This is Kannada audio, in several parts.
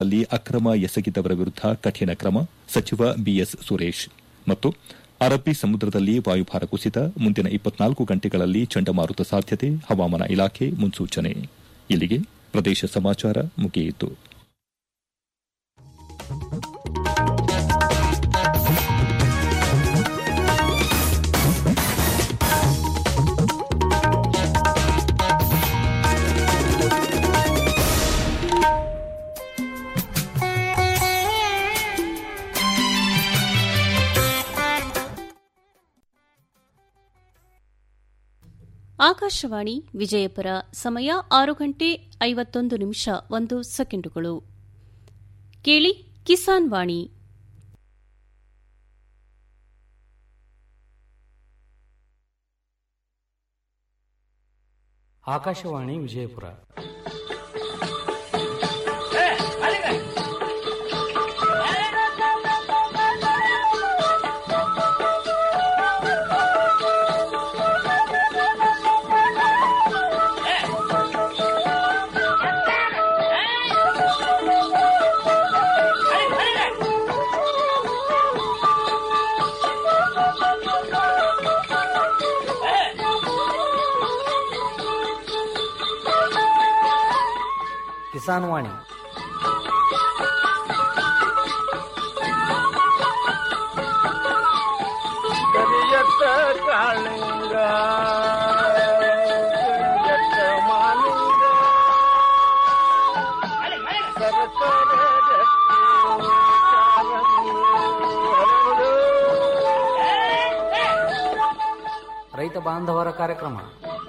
ಸಮುದ್ರದಲ್ಲಿ ಅಕ್ರಮ ಎಸಗಿದವರ ವಿರುದ್ಧ ಕಠಿಣ ಕ್ರಮ ಸಚಿವ ಬಿಎಸ್ ಸುರೇಶ್ ಮತ್ತು ಅರಬ್ಬಿ ಸಮುದ್ರದಲ್ಲಿ ವಾಯುಭಾರ ಕುಸಿತ ಮುಂದಿನ ಇಪ್ಪತ್ನಾಲ್ಕು ಗಂಟೆಗಳಲ್ಲಿ ಚಂಡಮಾರುತ ಸಾಧ್ಯತೆ ಹವಾಮಾನ ಇಲಾಖೆ ಮುನ್ಸೂಚನೆ ಇಲ್ಲಿಗೆ ಪ್ರದೇಶ ಸಮಾಚಾರ ಮುಗಿಯಿತು ಆಕಾಶವಾಣಿ ವಿಜಯಪುರ ಸಮಯ ಆರು ಗಂಟೆ ಐವತ್ತೊಂದು ನಿಮಿಷ ಒಂದು ಸೆಕೆಂಡುಗಳು ಕೇಳಿ ಕಿಸಾನ್ ವಾಣಿ ಆಕಾಶವಾಣಿ ವಿಜಯಪುರ ಕಿಸಾನ್ ವಾಣಿ ಕರಿಯತ್ತ ಕಾಳಿಂಗ ಕರಿಯತ್ತ ಮಾಲಿಂಗ ಸರಸರ ರಕ್ತಿ ಕಾಲಂಗಿ ಹರಡು. ರೈತ ಬಾಂಧವರ ಕಾರ್ಯಕ್ರಮ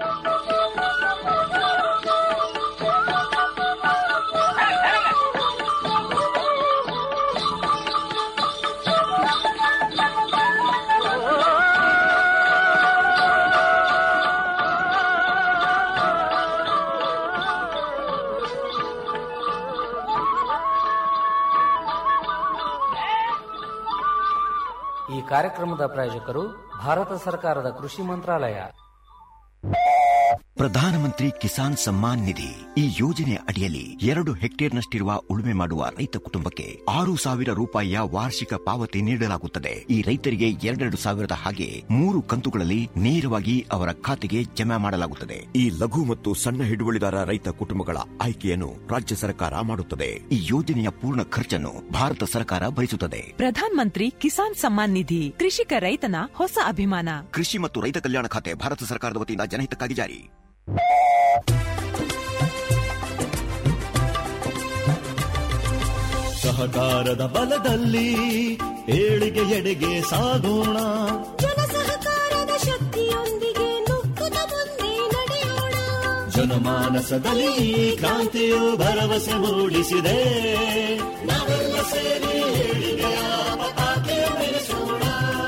ಈ ಕಾರ್ಯಕ್ರಮದ ಪ್ರಾಯೋಜಕರು ಭಾರತ ಸರ್ಕಾರದ ಕೃಷಿ ಮಂತ್ರಾಲಯ ಪ್ರಧಾನಮಂತ್ರಿ ಕಿಸಾನ್ ಸಮ್ಮಾನ್ ನಿಧಿ ಈ ಯೋಜನೆಯ ಅಡಿಯಲ್ಲಿ ಎರಡು ಹೆಕ್ಟೇರ್ನಷ್ಟಿರುವ ಉಳುಮೆ ಮಾಡುವ ರೈತ ಕುಟುಂಬಕ್ಕೆ ಆರು ಸಾವಿರ ರೂಪಾಯಿಯ ವಾರ್ಷಿಕ ಪಾವತಿ ನೀಡಲಾಗುತ್ತದೆ ಈ ರೈತರಿಗೆ ಎರಡೆರಡು ಸಾವಿರದ ಹಾಗೆ ಮೂರು ಕಂತುಗಳಲ್ಲಿ ನೇರವಾಗಿ ಅವರ ಖಾತೆಗೆ ಜಮಾ ಮಾಡಲಾಗುತ್ತದೆ ಈ ಲಘು ಮತ್ತು ಸಣ್ಣ ಹಿಡುವಳಿದಾರ ರೈತ ಕುಟುಂಬಗಳ ಆಯ್ಕೆಯನ್ನು ರಾಜ್ಯ ಸರ್ಕಾರ ಮಾಡುತ್ತದೆ ಈ ಯೋಜನೆಯ ಪೂರ್ಣ ಖರ್ಚನ್ನು ಭಾರತ ಸರ್ಕಾರ ಭರಿಸುತ್ತದೆ ಪ್ರಧಾನ್ ಮಂತ್ರಿ ಕಿಸಾನ್ ಸಮ್ಮಾನ್ ನಿಧಿ ಕೃಷಿಕ ರೈತನ ಹೊಸ ಅಭಿಮಾನ ಕೃಷಿ ಮತ್ತು ರೈತ ಕಲ್ಯಾಣ ಖಾತೆ ಭಾರತ ಸರ್ಕಾರದ ವತಿಯಿಂದ ಜನಹಿತಕ್ಕಾಗಿ ಜಾರಿ ಸಹಕಾರದ ಬಲದಲ್ಲಿ ಏಳಿಗೆ ಎಡೆಗೆ ಸಾಗೋಣ ಜನಸಹಕಾರದ ಶಕ್ತಿಯೊಂದಿಗೆ ನುಗ್ಗುತ್ತ ಮುಂದೆ ನಡೆಯೋಣ ಜನಮಾನಸದಲ್ಲಿ ಈ ಕ್ರಾಂತಿಯು ಭರವಸೆ ಮೂಡಿಸಿದೆ ನಾವೆಲ್ಲ ಸೇರಿ ಏಳಿಗೆಯ ಪತಾಕೆ ಬೆಳೆಸೋಣ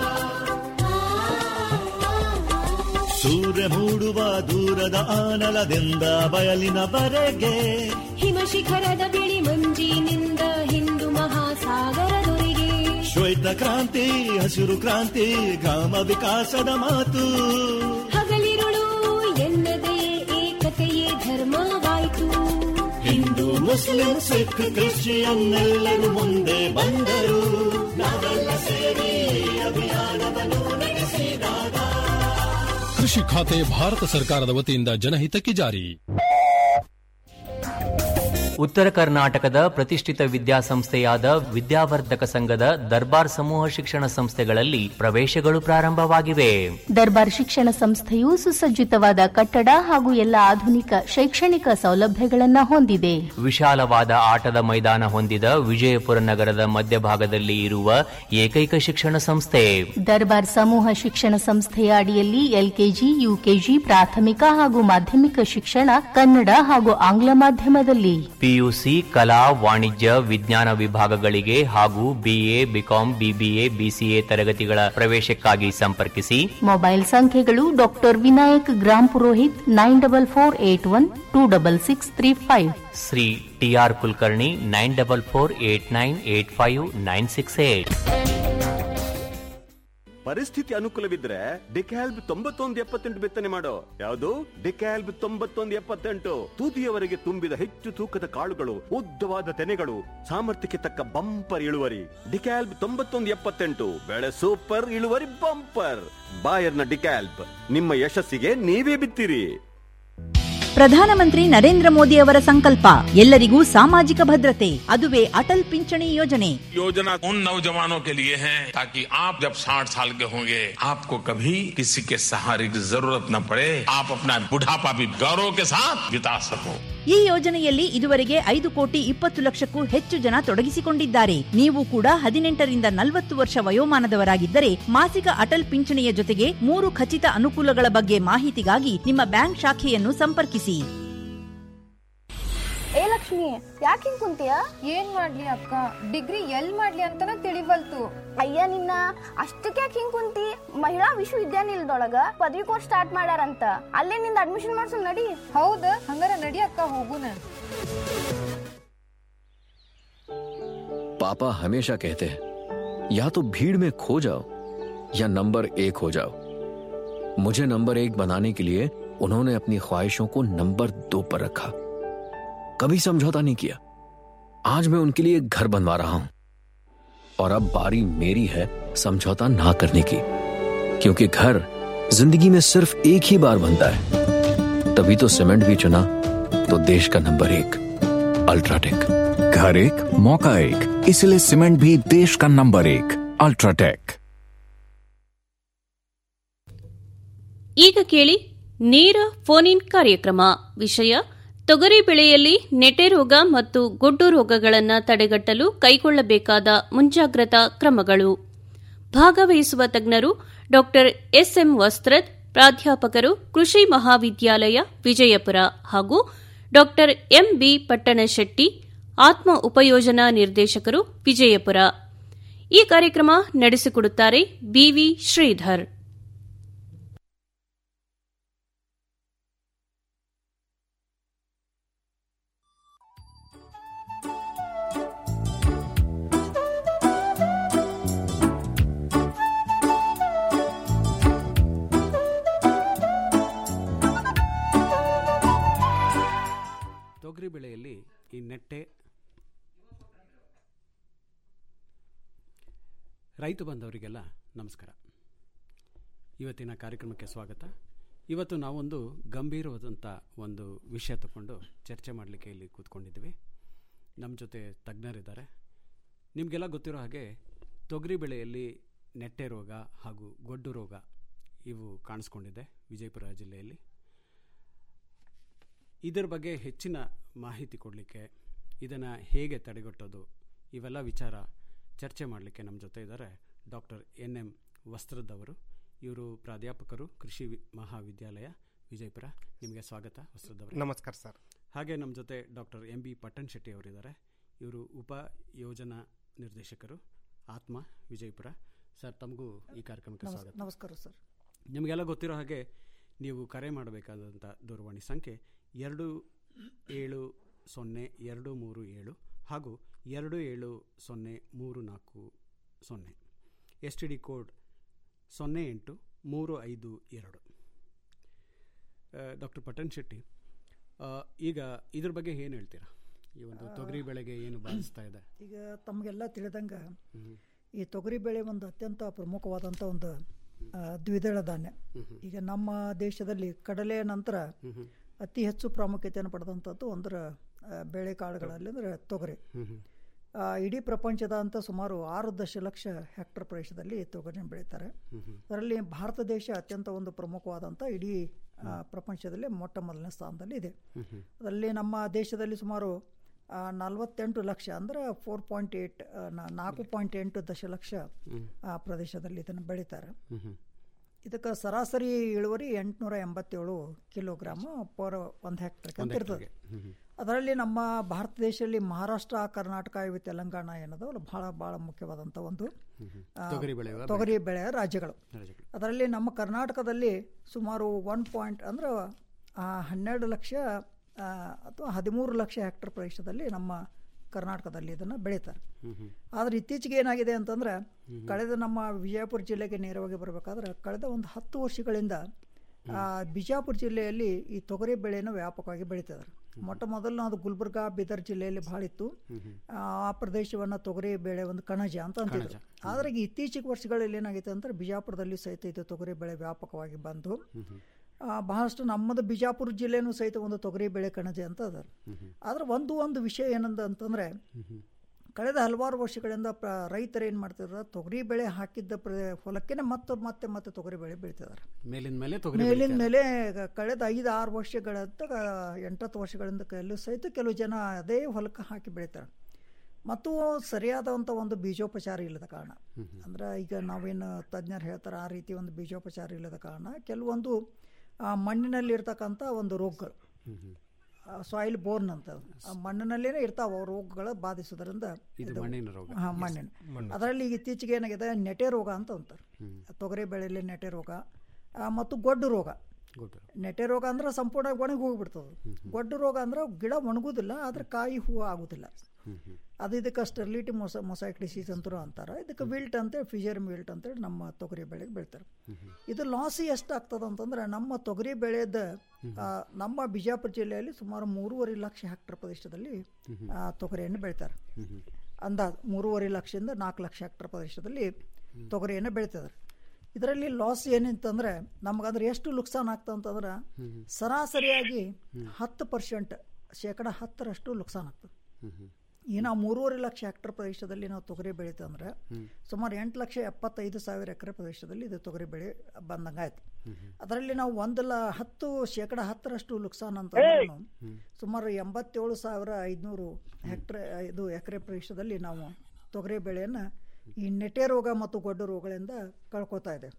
ಸೂರ್ಯ ಮೂಡುವ ದೂರದ ಆನಲದಿಂದ ಬಯಲಿನವರೆಗೆ ಹಿಮ ಶಿಖರದ ಬಿಳಿ ಮಂಜಿನಿಂದ ಹಿಂದೂ ಮಹಾಸಾಗರದೊರೆಗೆ ಶ್ವೇತ ಕ್ರಾಂತಿ ಹಸಿರು ಕ್ರಾಂತಿ ಗ್ರಾಮ ವಿಕಾಸದ ಮಾತು ಹಗಲಿರುಳು ಎನ್ನದೇ ಏಕತೆಯೇ ಧರ್ಮವಾಯಿತು ಹಿಂದೂ ಮುಸ್ಲಿಂ ಸಿಖ್ ಕ್ರಿಶ್ಚಿಯನ್ನೆಲ್ಲರೂ ಮುಂದೆ ಬಂದರು ನಾವೆಲ್ಲ ಸೇರಿ ಅಭಿಯಾನವನ್ನು ನಡೆಸಿದಾಗ ಕೃಷಿ ಖಾತೆ ಭಾರತ ಸರ್ಕಾರದ ವತಿಯಿಂದ ಜನಹಿತಕ್ಕೆ ಜಾರಿ ಉತ್ತರ ಕರ್ನಾಟಕದ ಪ್ರತಿಷ್ಠಿತ ವಿದ್ಯಾಸಂಸ್ಥೆಯಾದ ವಿದ್ಯಾವರ್ಧಕ ಸಂಘದ ದರ್ಬಾರ್ ಸಮೂಹ ಶಿಕ್ಷಣ ಸಂಸ್ಥೆಗಳಲ್ಲಿ ಪ್ರವೇಶಗಳು ಪ್ರಾರಂಭವಾಗಿವೆ ದರ್ಬಾರ್ ಶಿಕ್ಷಣ ಸಂಸ್ಥೆಯು ಸುಸಜ್ಜಿತವಾದ ಕಟ್ಟಡ ಹಾಗೂ ಎಲ್ಲ ಆಧುನಿಕ ಶೈಕ್ಷಣಿಕ ಸೌಲಭ್ಯಗಳನ್ನು ಹೊಂದಿದೆ ವಿಶಾಲವಾದ ಆಟದ ಮೈದಾನ ಹೊಂದಿದ ವಿಜಯಪುರ ನಗರದ ಮಧ್ಯಭಾಗದಲ್ಲಿ ಇರುವ ಏಕೈಕ ಶಿಕ್ಷಣ ಸಂಸ್ಥೆ ದರ್ಬಾರ್ ಸಮೂಹ ಶಿಕ್ಷಣ ಸಂಸ್ಥೆಯ ಅಡಿಯಲ್ಲಿ ಎಲ್ಕೆಜಿ ಯುಕೆಜಿ ಪ್ರಾಥಮಿಕ ಹಾಗೂ ಮಾಧ್ಯಮಿಕ ಶಿಕ್ಷಣ ಕನ್ನಡ ಹಾಗೂ ಆಂಗ್ಲ ಮಾಧ್ಯಮದಲ್ಲಿ ಪಿಯುಸಿ ಕಲಾ ವಾಣಿಜ್ಯ ವಿಜ್ಞಾನ ವಿಭಾಗಗಳಿಗೆ ಹಾಗೂ ಬಿಎ ಬಿಕಾಂ ಬಿಬಿಎ ಬಿಸಿಎ ತರಗತಿಗಳ ಪ್ರವೇಶಕ್ಕಾಗಿ ಸಂಪರ್ಕಿಸಿ ಮೊಬೈಲ್ ಸಂಖ್ಯೆಗಳು doctor Vinayak Grampurohit nine double four eight one two double six three five Shri TR Kulkarni nine double four eight nine eight five nine six eight ಪರಿಸ್ಥಿತಿ ಅನುಕೂಲವಿದ್ರೆ ಡಿಕ್ಯಾಲ್ಬ್ ತೊಂಬತ್ತೊಂದು ಎಪ್ಪತ್ತೆಂಟು ಬಿತ್ತನೆ ಮಾಡೋ ಯಾವುದು ಡಿಕ್ಯಾಲ್ಬ್ ತೊಂಬತ್ತೊಂದು ಎಪ್ಪತ್ತೆಂಟು ತುದಿಯವರೆಗೆ ತುಂಬಿದ ಹೆಚ್ಚು ತೂಕದ ಕಾಳುಗಳು ಉದ್ದವಾದ ತೆನೆಗಳು ಸಾಮರ್ಥ್ಯಕ್ಕೆ ತಕ್ಕ ಬಂಪರ್ ಇಳುವರಿ ಡಿಕ್ಯಾಲ್ಬ್ ತೊಂಬತ್ತೊಂದು ಎಪ್ಪತ್ತೆಂಟು ಬೆಳೆ ಸೂಪರ್ ಇಳುವರಿ ಬಂಪರ್ ಬಾಯರ್ನ ಡಿಕ್ಯಾಲ್ಬ್ ನಿಮ್ಮ ಯಶಸ್ಸಿಗೆ ನೀವೇ ಬಿತ್ತಿರಿ ಪ್ರಧಾನಮಂತ್ರಿ ನರೇಂದ್ರ ಮೋದಿ ಅವರ ಸಂಕಲ್ಪ ಎಲ್ಲರಿಗೂ ಸಾಮಾಜಿಕ ಭದ್ರತೆ ಅದುವೇ ಅಟಲ್ ಪಿಂಚಣಿ ಯೋಜನೆ योजना उन नौजवानों के लिए है ताकि आप जब 60 साल के होंगे आपको कभी किसी के सहारे की जरूरत न पड़े आप अपना बुढ़ापा भी गौरव के साथ बिता सको ಈ ಯೋಜನೆಯಲ್ಲಿ ಇದುವರೆಗೆ ಐದು ಕೋಟಿ ಇಪ್ಪತ್ತು ಲಕ್ಷಕ್ಕೂ ಹೆಚ್ಚು ಜನ ತೊಡಗಿಸಿಕೊಂಡಿದ್ದಾರೆ ನೀವು ಕೂಡ ಹದಿನೆಂಟರಿಂದ ನಲವತ್ತು ವರ್ಷ ವಯೋಮಾನದವರಾಗಿದ್ದರೆ ಮಾಸಿಕ ಅಟಲ್ ಪಿಂಚಣಿಯ ಜೊತೆಗೆ ಮೂರು ಖಚಿತ ಅನುಕೂಲಗಳ ಬಗ್ಗೆ ಮಾಹಿತಿಗಾಗಿ ನಿಮ್ಮ ಬ್ಯಾಂಕ್ ಶಾಖೆಯನ್ನು ಸಂಪರ್ಕಿಸಿ ಏ ಲಕ್ಷ್ಮಿ ಯಾಕೆ ಹಿಂಗ್ ಕುಂತೀಯ ಏನ್ ಮಾಡ್ಲಿ ಅಕ್ಕ ಡಿಗ್ರಿ ಎಲ್ ಮಾಡ್ಲಿ ಅಂತಾನ ತಿಳಿವಲ್ತು ಅಯ್ಯ ನಿನ್ನ ಅಷ್ಟಕ್ಕೆ ಯಾಕೆ ಹಿಂಗ್ ಕುಂತಿ ಮಹಿಳಾ ವಿಶ್ವವಿದ್ಯಾನಿಲಯದೊಳಗ ಪದವಿ ಕೋರ್ಸ್ ಸ್ಟಾರ್ಟ್ ಮಾಡ್ಯಾರಂತ ಅಲ್ಲೇ ನಿಂದ ಅಡ್ಮಿಷನ್ ಮಾಡ್ಸು ನಡಿ ಹೌದ ಹಂಗಾರ ನಡಿ ಅಕ್ಕ ಹೋಗುನ पापा हमेशा कहते हैं या तो भीड़ में खो जाओ या नंबर एक हो जाओ मुझे नंबर एक बनाने के लिए उन्होंने अपनी ख्वाहिशों को नंबर दो पर रखा कभी समझौता नहीं किया आज मैं उनके लिए एक घर बनवा रहा हूं और अब बारी मेरी है समझौता ना करने की क्योंकि घर जिंदगी में सिर्फ एक ही बार बनता है तभी तो सीमेंट भी चुना तो देश का नंबर एक अल्ट्राटेक घर एक मौका एक इसलिए सीमेंट भी देश का नंबर एक अल्ट्राटेक ಈಗ ಕೇಳಿ ನೇರ ಫೋನ್ ಇನ್ ಕಾರ್ಯಕ್ರಮ ವಿಷಯ ತೊಗರಿ ಬೆಳೆಯಲ್ಲಿ ನೆಟೆ ರೋಗ ಮತ್ತು ಗೊಡ್ಡು ರೋಗಗಳನ್ನು ತಡೆಗಟ್ಟಲು ಕೈಗೊಳ್ಳಬೇಕಾದ ಮುಂಜಾಗ್ರತಾ ಕ್ರಮಗಳು ಭಾಗವಹಿಸುವ ತಜ್ಞರು ಡಾ ಎಸ್ಎಂ ವಸ್ತ್ರದ್ ಪ್ರಾಧ್ಯಾಪಕರು ಕೃಷಿ ಮಹಾವಿದ್ಯಾಲಯ ವಿಜಯಪುರ ಹಾಗೂ ಡಾ ಎಂಬಿ ಪಟ್ಟಣಶೆಟ್ಟಿ ಆತ್ಮ ಉಪಯೋಜನಾ ನಿರ್ದೇಶಕರು ವಿಜಯಪುರ ಈ ಕಾರ್ಯಕ್ರಮ ನಡೆಸಿಕೊಡುತ್ತಾರೆ ಬಿವಿ ಶ್ರೀಧರ್ ತೊಗರಿ ಬೆಳೆಯಲ್ಲಿ ಈ ನೆಟ್ಟೆ ರೈತ ಬಂದವರಿಗೆಲ್ಲ ನಮಸ್ಕಾರ ಇವತ್ತಿನ ಕಾರ್ಯಕ್ರಮಕ್ಕೆ ಸ್ವಾಗತ ಇವತ್ತು ನಾವೊಂದು ಗಂಭೀರವಾದಂಥ ಒಂದು ವಿಷಯ ತಗೊಂಡು ಚರ್ಚೆ ಮಾಡಲಿಕ್ಕೆ ಇಲ್ಲಿ ಕೂತ್ಕೊಂಡಿದ್ದೀವಿ ನಮ್ಮ ಜೊತೆ ತಜ್ಞರಿದ್ದಾರೆ ನಿಮಗೆಲ್ಲ ಗೊತ್ತಿರೋ ಹಾಗೆ ತೊಗರಿ ಬೆಳೆಯಲ್ಲಿ ನೆಟ್ಟೆ ರೋಗ ಹಾಗೂ ಗೊಡ್ಡು ರೋಗ ಇವು ಕಾಣಿಸ್ಕೊಂಡಿದೆ ವಿಜಯಪುರ ಜಿಲ್ಲೆಯಲ್ಲಿ ಇದರ ಬಗ್ಗೆ ಹೆಚ್ಚಿನ ಮಾಹಿತಿ ಕೊಡಲಿಕ್ಕೆ ಇದನ್ನು ಹೇಗೆ ತಡೆಗಟ್ಟೋದು ಇವೆಲ್ಲ ವಿಚಾರ ಚರ್ಚೆ ಮಾಡಲಿಕ್ಕೆ ನಮ್ಮ ಜೊತೆ ಇದ್ದಾರೆ ಡಾಕ್ಟರ್ ಎನ್ ಎಂ ವಸ್ತ್ರದವರು ಇವರು ಪ್ರಾಧ್ಯಾಪಕರು ಕೃಷಿ ವಿ- ಮಹಾವಿದ್ಯಾಲಯ ವಿಜಯಪುರ ನಿಮಗೆ ಸ್ವಾಗತ ವಸ್ತ್ರದವರು ನಮಸ್ಕಾರ ಸರ್. ಹಾಗೆ ನಮ್ಮ ಜೊತೆ doctor M B Pattanshetty ಅವರಿದ್ದಾರೆ ಇವರು ಉಪ ಯೋಜನಾ ನಿರ್ದೇಶಕರು ಆತ್ಮ ವಿಜಯಪುರ ಸರ್ ತಮಗೂ ಈ ಕಾರ್ಯಕ್ರಮಕ್ಕೆ ನಮಸ್- ಸ್ವಾಗತ ನಮಸ್ಕಾರ ಸರ್. ನಿಮಗೆಲ್ಲ ಗೊತ್ತಿರೋ ಹಾಗೆ ನೀವು ಕರೆ ಮಾಡಬೇಕಾದಂಥ ದೂರವಾಣಿ ಸಂಖ್ಯೆ ಎರಡು ಏಳು ಸೊನ್ನೆ ಎರಡು ಮೂರು ಏಳು ಹಾಗೂ ಎರಡು ಏಳು ಸೊನ್ನೆ ಮೂರು ನಾಲ್ಕು ಸೊನ್ನೆ ಎಸ್ ಟಿ ಡಿ ಕೋಡ್ ಸೊನ್ನೆ ಎಂಟು ಮೂರು ಐದು ಎರಡು ಡಾಕ್ಟರ್ ಪಟ್ಟಣ್ ಶೆಟ್ಟಿ ಆ, ಈಗ ಇದ್ರ ಬಗ್ಗೆ ಏನು ಹೇಳ್ತೀರಾ ಈ ಒಂದು ತೊಗರಿ ಬೆಳೆಗೆ ಏನು ಬಾಧಿಸ್ತಾ ಇದೆ ಈಗ ತಮಗೆಲ್ಲ ತಿಳಿದಂಗ ಈ ತೊಗರಿ ಬೆಳೆ ಒಂದು ಅತ್ಯಂತ ಪ್ರಮುಖವಾದಂಥ ಒಂದು ಆ, ದ್ವಿದಳ ಧಾನ್ಯ ಈಗ ನಮ್ಮ ದೇಶದಲ್ಲಿ ಕಡಲೆ ನಂತರ ಅತಿ ಹೆಚ್ಚು ಪ್ರಾಮುಖ್ಯತೆಯನ್ನು ಪಡೆದಂಥದ್ದು ಒಂದರ ಆ, ಬೆಳೆ ಕಾಳುಗಳಲ್ಲಿ ಅಂದರೆ ತೊಗರಿ ಆ, ಇಡೀ ಪ್ರಪಂಚದಾದ್ಯಂತ ಸುಮಾರು ಆರು ದಶಲಕ್ಷ ಹೆಕ್ಟರ್ ಪ್ರದೇಶದಲ್ಲಿ ತೊಗರಿನ ಬೆಳೀತಾರೆ ಅದರಲ್ಲಿ ಭಾರತ ದೇಶ ಅತ್ಯಂತ ಒಂದು ಪ್ರಮುಖವಾದಂಥ ಇಡೀ ಆ, ಪ್ರಪಂಚದಲ್ಲಿ ಮೊಟ್ಟ ಮೊದಲನೇ ಸ್ಥಾನದಲ್ಲಿ ಇದೆ ಅದರಲ್ಲಿ ನಮ್ಮ ದೇಶದಲ್ಲಿ ಸುಮಾರು ಆ, ನಲವತ್ತೆಂಟು ಲಕ್ಷ ಅಂದರೆ ಫೋರ್ ಪಾಯಿಂಟ್ ಏಯ್ಟ್ ನಾಲ್ಕು ಪಾಯಿಂಟ್ ಎಂಟು ದಶಲಕ್ಷ ಆ, ಪ್ರದೇಶದಲ್ಲಿ ಇದನ್ನು ಬೆಳೀತಾರೆ ಇದಕ್ಕೆ ಸರಾಸರಿ ಇಳುವರಿ ಎಂಟುನೂರ ಎಂಬತ್ತೇಳು ಕಿಲೋಗ್ರಾಮ್ ಪರ್ ಒಂದು ಹೆಕ್ಟರ್ ಅಂತ ಒಂದು ಇರ್ತದೆ ಹೆಕ್ಟರ್ಗೆ. ಅದರಲ್ಲಿ ನಮ್ಮ ಭಾರತ ದೇಶದಲ್ಲಿ ಮಹಾರಾಷ್ಟ್ರ ಕರ್ನಾಟಕ ಇವು ತೆಲಂಗಾಣ ಏನದವಲ್ಲ ಬಹಳ ಭಾಳ ಮುಖ್ಯವಾದಂಥ ಒಂದು ಆ, ತೊಗರಿ ಬೆಳೆಯುವ ತೊಗರಿ ಬೆಳೆಯ ರಾಜ್ಯಗಳು ರಾಜ್ಯಗಳು. ಅದರಲ್ಲಿ ನಮ್ಮ ಕರ್ನಾಟಕದಲ್ಲಿ ಸುಮಾರು ಒನ್ ಪಾಯಿಂಟ್ ಅಂದ್ರೆ ಆ, ಹನ್ನೆರಡು ಲಕ್ಷ ಆ, ಅಥವಾ ಹದಿಮೂರು ಲಕ್ಷ ಹೆಕ್ಟರ್ ಪ್ರದೇಶದಲ್ಲಿ ನಮ್ಮ ಕರ್ನಾಟಕದಲ್ಲಿ ಇದನ್ನು ಬೆಳೀತಾರೆ ಆದರೆ ಇತ್ತೀಚೆಗೆ ಏನಾಗಿದೆ ಅಂತಂದ್ರೆ ಕಳೆದ ನಮ್ಮ ವಿಜಯಪುರ ಜಿಲ್ಲೆಗೆ ನೇರವಾಗಿ ಬರಬೇಕಾದ್ರೆ ಕಳೆದ ಒಂದು ಹತ್ತು ವರ್ಷಗಳಿಂದ ಆ, ಬಿಜಾಪುರ ಜಿಲ್ಲೆಯಲ್ಲಿ ಈ ತೊಗರಿ ಬೆಳೆಯನ್ನು ವ್ಯಾಪಕವಾಗಿ ಬೆಳೀತಿದ್ದಾರೆ ಮೊಟ್ಟ ಮೊದಲು ಅದು ಗುಲ್ಬರ್ಗಾ ಬೀದರ್ ಜಿಲ್ಲೆಯಲ್ಲಿ ಭಾಳ ಇತ್ತು ಆ ಆ ಪ್ರದೇಶವನ್ನು ತೊಗರಿ ಬೆಳೆ ಒಂದು ಕಣಜ ಅಂತ ಅಂತಿದ್ರು ಆದರೆ ಈಗ ಇತ್ತೀಚಿಗೆ ವರ್ಷಗಳಲ್ಲಿ ಏನಾಗಿದೆ ಅಂದ್ರೆ ಬಿಜಾಪುರದಲ್ಲಿ ಸಹಿತ ಇದು ತೊಗರಿ ಬೆಳೆ ವ್ಯಾಪಕವಾಗಿ ಬಂದು ಆ, ಬಹಳಷ್ಟು ನಮ್ಮದು ಬಿಜಾಪುರ ಜಿಲ್ಲೆನೂ ಸಹಿತ ಒಂದು ತೊಗರಿ ಬೆಳೆ ಕಣಜ ಅಂತ ಅದ ಆದ್ರೆ ಒಂದು ಒಂದು ವಿಷಯ ಏನಂದ ಅಂತಂದ್ರೆ ಕಳೆದ ಹಲವಾರು ವರ್ಷಗಳಿಂದ ಪ್ರ ರೈತರು ಏನು ಮಾಡ್ತಿದ್ದಾರೆ ತೊಗರಿ ಬೆಳೆ ಹಾಕಿದ್ದ ಪ್ರ ಹೊಲಕ್ಕೇನೆ ಮತ್ತೆ ಮತ್ತೆ ಮತ್ತೆ ತೊಗರಿ ಬೆಳೆ ಬೆಳೀತಿದ್ದಾರೆ ಮೇಲಿನ ಮೇಲೆ ತೊಗರಿ ಮೇಲಿನ ಬೆಳಿತಾರೆ. ಮೇಲೆ ಗ- ಕಳೆದ ಐದು ಆರು ವರ್ಷಗಳಂತ ಎಂಟತ್ತು ವರ್ಷಗಳಿಂದ ಕೆಲವು ಸಹಿತ ಕೆಲವು ಜನ ಅದೇ ಹೊಲಕ್ಕೆ ಹಾಕಿ ಬೆಳೀತಾರೆ ಮತ್ತು ಸರಿಯಾದಂಥ ಒಂದು ಬೀಜೋಪಚಾರ ಇಲ್ಲದ ಕಾರಣ ಅಂದ್ರೆ ಈಗ ನಾವೇನು ತಜ್ಞರು ಹೇಳ್ತಾರೆ ಆ ರೀತಿ ಒಂದು ಬೀಜೋಪಚಾರ ಇಲ್ಲದ ಕಾರಣ ಕೆಲವೊಂದು ಆ, ಮಣ್ಣಿನಲ್ಲಿರ್ತಕ್ಕಂಥ ಒಂದು ರೋಗಗಳು ಸಾಯಿಲ್ ಬೋರ್ನ್ ಅಂತ ಅದು. ಆ ಮಣ್ಣಿನಲ್ಲೇ ಇರ್ತಾವೆ ಅವು ರೋಗಗಳು ಬಾಧಿಸೋದ್ರಿಂದ ಇದು ಮಣ್ಣಿನ ರೋಗ. ಹಾಂ ಮಣ್ಣಿನ ಅದರಲ್ಲಿ ಈಗ ಇತ್ತೀಚೆಗೆ ಏನಾಗಿದೆ ನೆಟೆ ರೋಗ ಅಂತ ಅಂತಾರೆ ತೊಗರಿ ಬೆಳೆಯಲ್ಲಿ ನೆಟೆ ರೋಗ ಆ, ಮತ್ತು ಗೊಡ್ಡು ರೋಗ ನೆಟೆ ರೋಗ ಅಂದ್ರೆ ಸಂಪೂರ್ಣ ಒಣಗಿ ಹೋಗ್ಬಿಡ್ತದೆ ಗೊಡ್ಡು ರೋಗ ಅಂದ್ರೆ ಗಿಡ ಒಣಗುದಿಲ್ಲ ಆದ್ರೆ ಕಾಯಿ ಹೂವು ಆಗುದಿಲ್ಲ ಅದು ಇದಕ್ಕೆ ಸ್ಟೆರ್ಲಿಟಿ ಮೊಸ ಮೊಸೈಕ್ ಡಿಸೀಸ್ ಅಂತೂ ಅಂತಾರೆ ಇದಕ್ಕೆ ವಿಲ್ಟ್ ಅಂತೇಳಿ ಫಿಜರ್ ವಿಲ್ಟ್ ಅಂತೇಳಿ ನಮ್ಮ ತೊಗರಿ ಬೆಳೆಗೆ ಬೆಳಿತಾರೆ ಇದು ಲಾಸ್ ಎಷ್ಟು ಆಗ್ತದೆ ಅಂತಂದ್ರೆ ನಮ್ಮ ತೊಗರಿ ಬೆಳೆದ ಆ, ನಮ್ಮ ಬಿಜಾಪುರ ಜಿಲ್ಲೆಯಲ್ಲಿ ಸುಮಾರು ಮೂರುವರೆ ಲಕ್ಷ ಹೆಕ್ಟರ್ ಪ್ರದೇಶದಲ್ಲಿ ಆ, ತೊಗರಿಯನ್ನು ಬೆಳಿತಾರೆ ಅಂದಾಜು ಮೂರುವರೆ ಲಕ್ಷದಿಂದ ನಾಲ್ಕು ಲಕ್ಷ ಹೆಕ್ಟರ್ ಪ್ರದೇಶದಲ್ಲಿ ತೊಗರಿಯನ್ನು ಬೆಳಿತಿದ್ದಾರೆ ಇದರಲ್ಲಿ ಲಾಸ್ ಏನಿತ್ತಂದ್ರೆ ನಮಗಂದ್ರೆ ಎಷ್ಟು ನುಕ್ಸಾನ್ ಆಗ್ತದೆ ಅಂತಂದ್ರೆ ಸರಾಸರಿಯಾಗಿ ಹತ್ತು ಪರ್ಸೆಂಟ್ ಶೇಕಡ ಹತ್ತರಷ್ಟು ನುಕ್ಸಾನ್ ಆಗ್ತದೆ ಈ ನಾವು ಮೂರುವರೆ ಲಕ್ಷ ಹೆಕ್ಟರ್ ಪ್ರದೇಶದಲ್ಲಿ ನಾವು ತೊಗರಿ ಬೆಳೀತಂದ್ರೆ ಸುಮಾರು ಎಂಟು ಲಕ್ಷ ಎಪ್ಪತ್ತೈದು ಸಾವಿರ ಎಕರೆ ಪ್ರದೇಶದಲ್ಲಿ ಇದು ತೊಗರಿ ಬೆಳೆ ಬಂದಂಗಾಯ್ತು ಅದರಲ್ಲಿ ನಾವು ಒಂದು ಲ ಹತ್ತು ಶೇಕಡ ಹತ್ತರಷ್ಟು ನುಕ್ಸಾನ್ ಅಂತ ಸುಮಾರು ಎಂಬತ್ತೇಳು ಸಾವಿರ ಐದುನೂರು ಹೆಕ್ಟರ್ ಇದು ಎಕರೆ ಪ್ರದೇಶದಲ್ಲಿ ನಾವು ತೊಗರಿ ಬೆಳೆಯನ್ನು ಈ ನೆಟೆ ರೋಗ ಮತ್ತು ಗೊಡ್ಡು ರೋಗಗಳಿಂದ ಕಳ್ಕೊತಾ ಇದೆ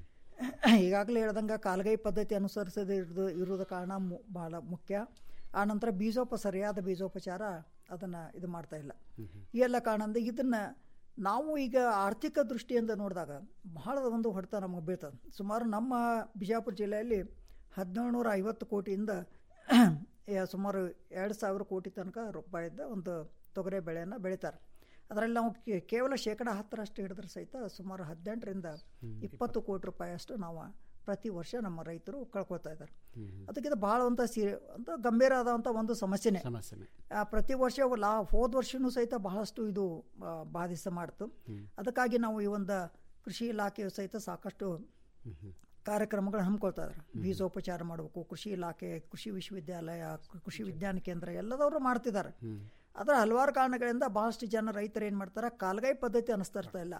ಈಗಾಗಲೇ ಹೇಳ್ದಂಗೆ ಕಾಲ್ಗೈ ಪದ್ಧತಿ ಅನುಸರಿಸದೇ ಇರೋದು ಇರೋದ ಕಾರಣ ಮು ಭಾಳ ಮುಖ್ಯ ಆನಂತರ ಬೀಜೋಪ ಸರಿಯಾದ ಬೀಜೋಪಚಾರ ಅದನ್ನು ಇದು ಮಾಡ್ತಾ ಇಲ್ಲ ಈ ಎಲ್ಲ ಕಾರಣದಿಂದ ಇದನ್ನು ನಾವು ಈಗ ಆರ್ಥಿಕ ದೃಷ್ಟಿಯಿಂದ ನೋಡಿದಾಗ ಬಹಳ ಒಂದು ಹೊಡೆತ ನಮಗೆ ಬೀಳ್ತದೆ ಸುಮಾರು ನಮ್ಮ ಬಿಜಾಪುರ ಜಿಲ್ಲೆಯಲ್ಲಿ ಹದಿನೇಳುನೂರ ಐವತ್ತು ಕೋಟಿಯಿಂದ ಯಾ- ಸುಮಾರು ಎರಡು ಸಾವಿರ ಕೋಟಿ ತನಕ ರೂಪಾಯಿದ್ದ ಒಂದು ತೊಗರಿ ಬೆಳೆಯನ್ನು ಬೆಳೀತಾರೆ ಅದರಲ್ಲಿ ನಾವು ಕೇ- ಕೇವಲ ಶೇಕಡ ಹತ್ತರಷ್ಟು ಹಿಡಿದ್ರೆ ಸಹಿತ ಸುಮಾರು ಹದಿನೆಂಟರಿಂದ ಇಪ್ಪತ್ತು ಕೋಟಿ ರೂಪಾಯಿ ಅಷ್ಟು ನಾವು ಪ್ರತಿ ವರ್ಷ ನಮ್ಮ ರೈತರು ಕಳ್ಕೊತಾ ಇದ್ದಾರೆ ಅದಕ್ಕೆ ಇದು ಭಾಳ ಅಂತ ಸಿ ಅಂತ ಗಂಭೀರ ಆದಂಥ ಒಂದು ಸಮಸ್ಯೆನೇ ಸಮಸ್ಯೆನೆ ಆ, ಪ್ರತಿ ವರ್ಷ ಲಾ ಹೋದ ವರ್ಷನೂ ಸಹಿತ ಬಹಳಷ್ಟು ಇದು ಆ, ಬಾಧಿಸ ಮಾಡ್ತು ಅದಕ್ಕಾಗಿ ನಾವು ಈ ಒಂದು ಕೃಷಿ ಇಲಾಖೆಯು ಸಹಿತ ಸಾಕಷ್ಟು ಕಾರ್ಯಕ್ರಮಗಳು ಹಮ್ಮಿಕೊಳ್ತಾ ಇದ್ದಾರೆ ಬೀಜೋಪಚಾರ ಮಾಡಬೇಕು ಕೃಷಿ ಇಲಾಖೆ ಕೃಷಿ ವಿಶ್ವವಿದ್ಯಾಲಯ ಕೃಷಿ ವಿಜ್ಞಾನ ಕೇಂದ್ರ ಎಲ್ಲದವರು ಮಾಡ್ತಿದ್ದಾರೆ ಆದರೆ ಹಲವಾರು ಕಾರಣಗಳಿಂದ ಬಹಳಷ್ಟು ಜನ ರೈತರು ಏನು ಮಾಡ್ತಾರೆ ಕಾಲ್ಗೈ ಪದ್ಧತಿ ಅನುಸರಿಸ್ತಾ ಇಲ್ಲ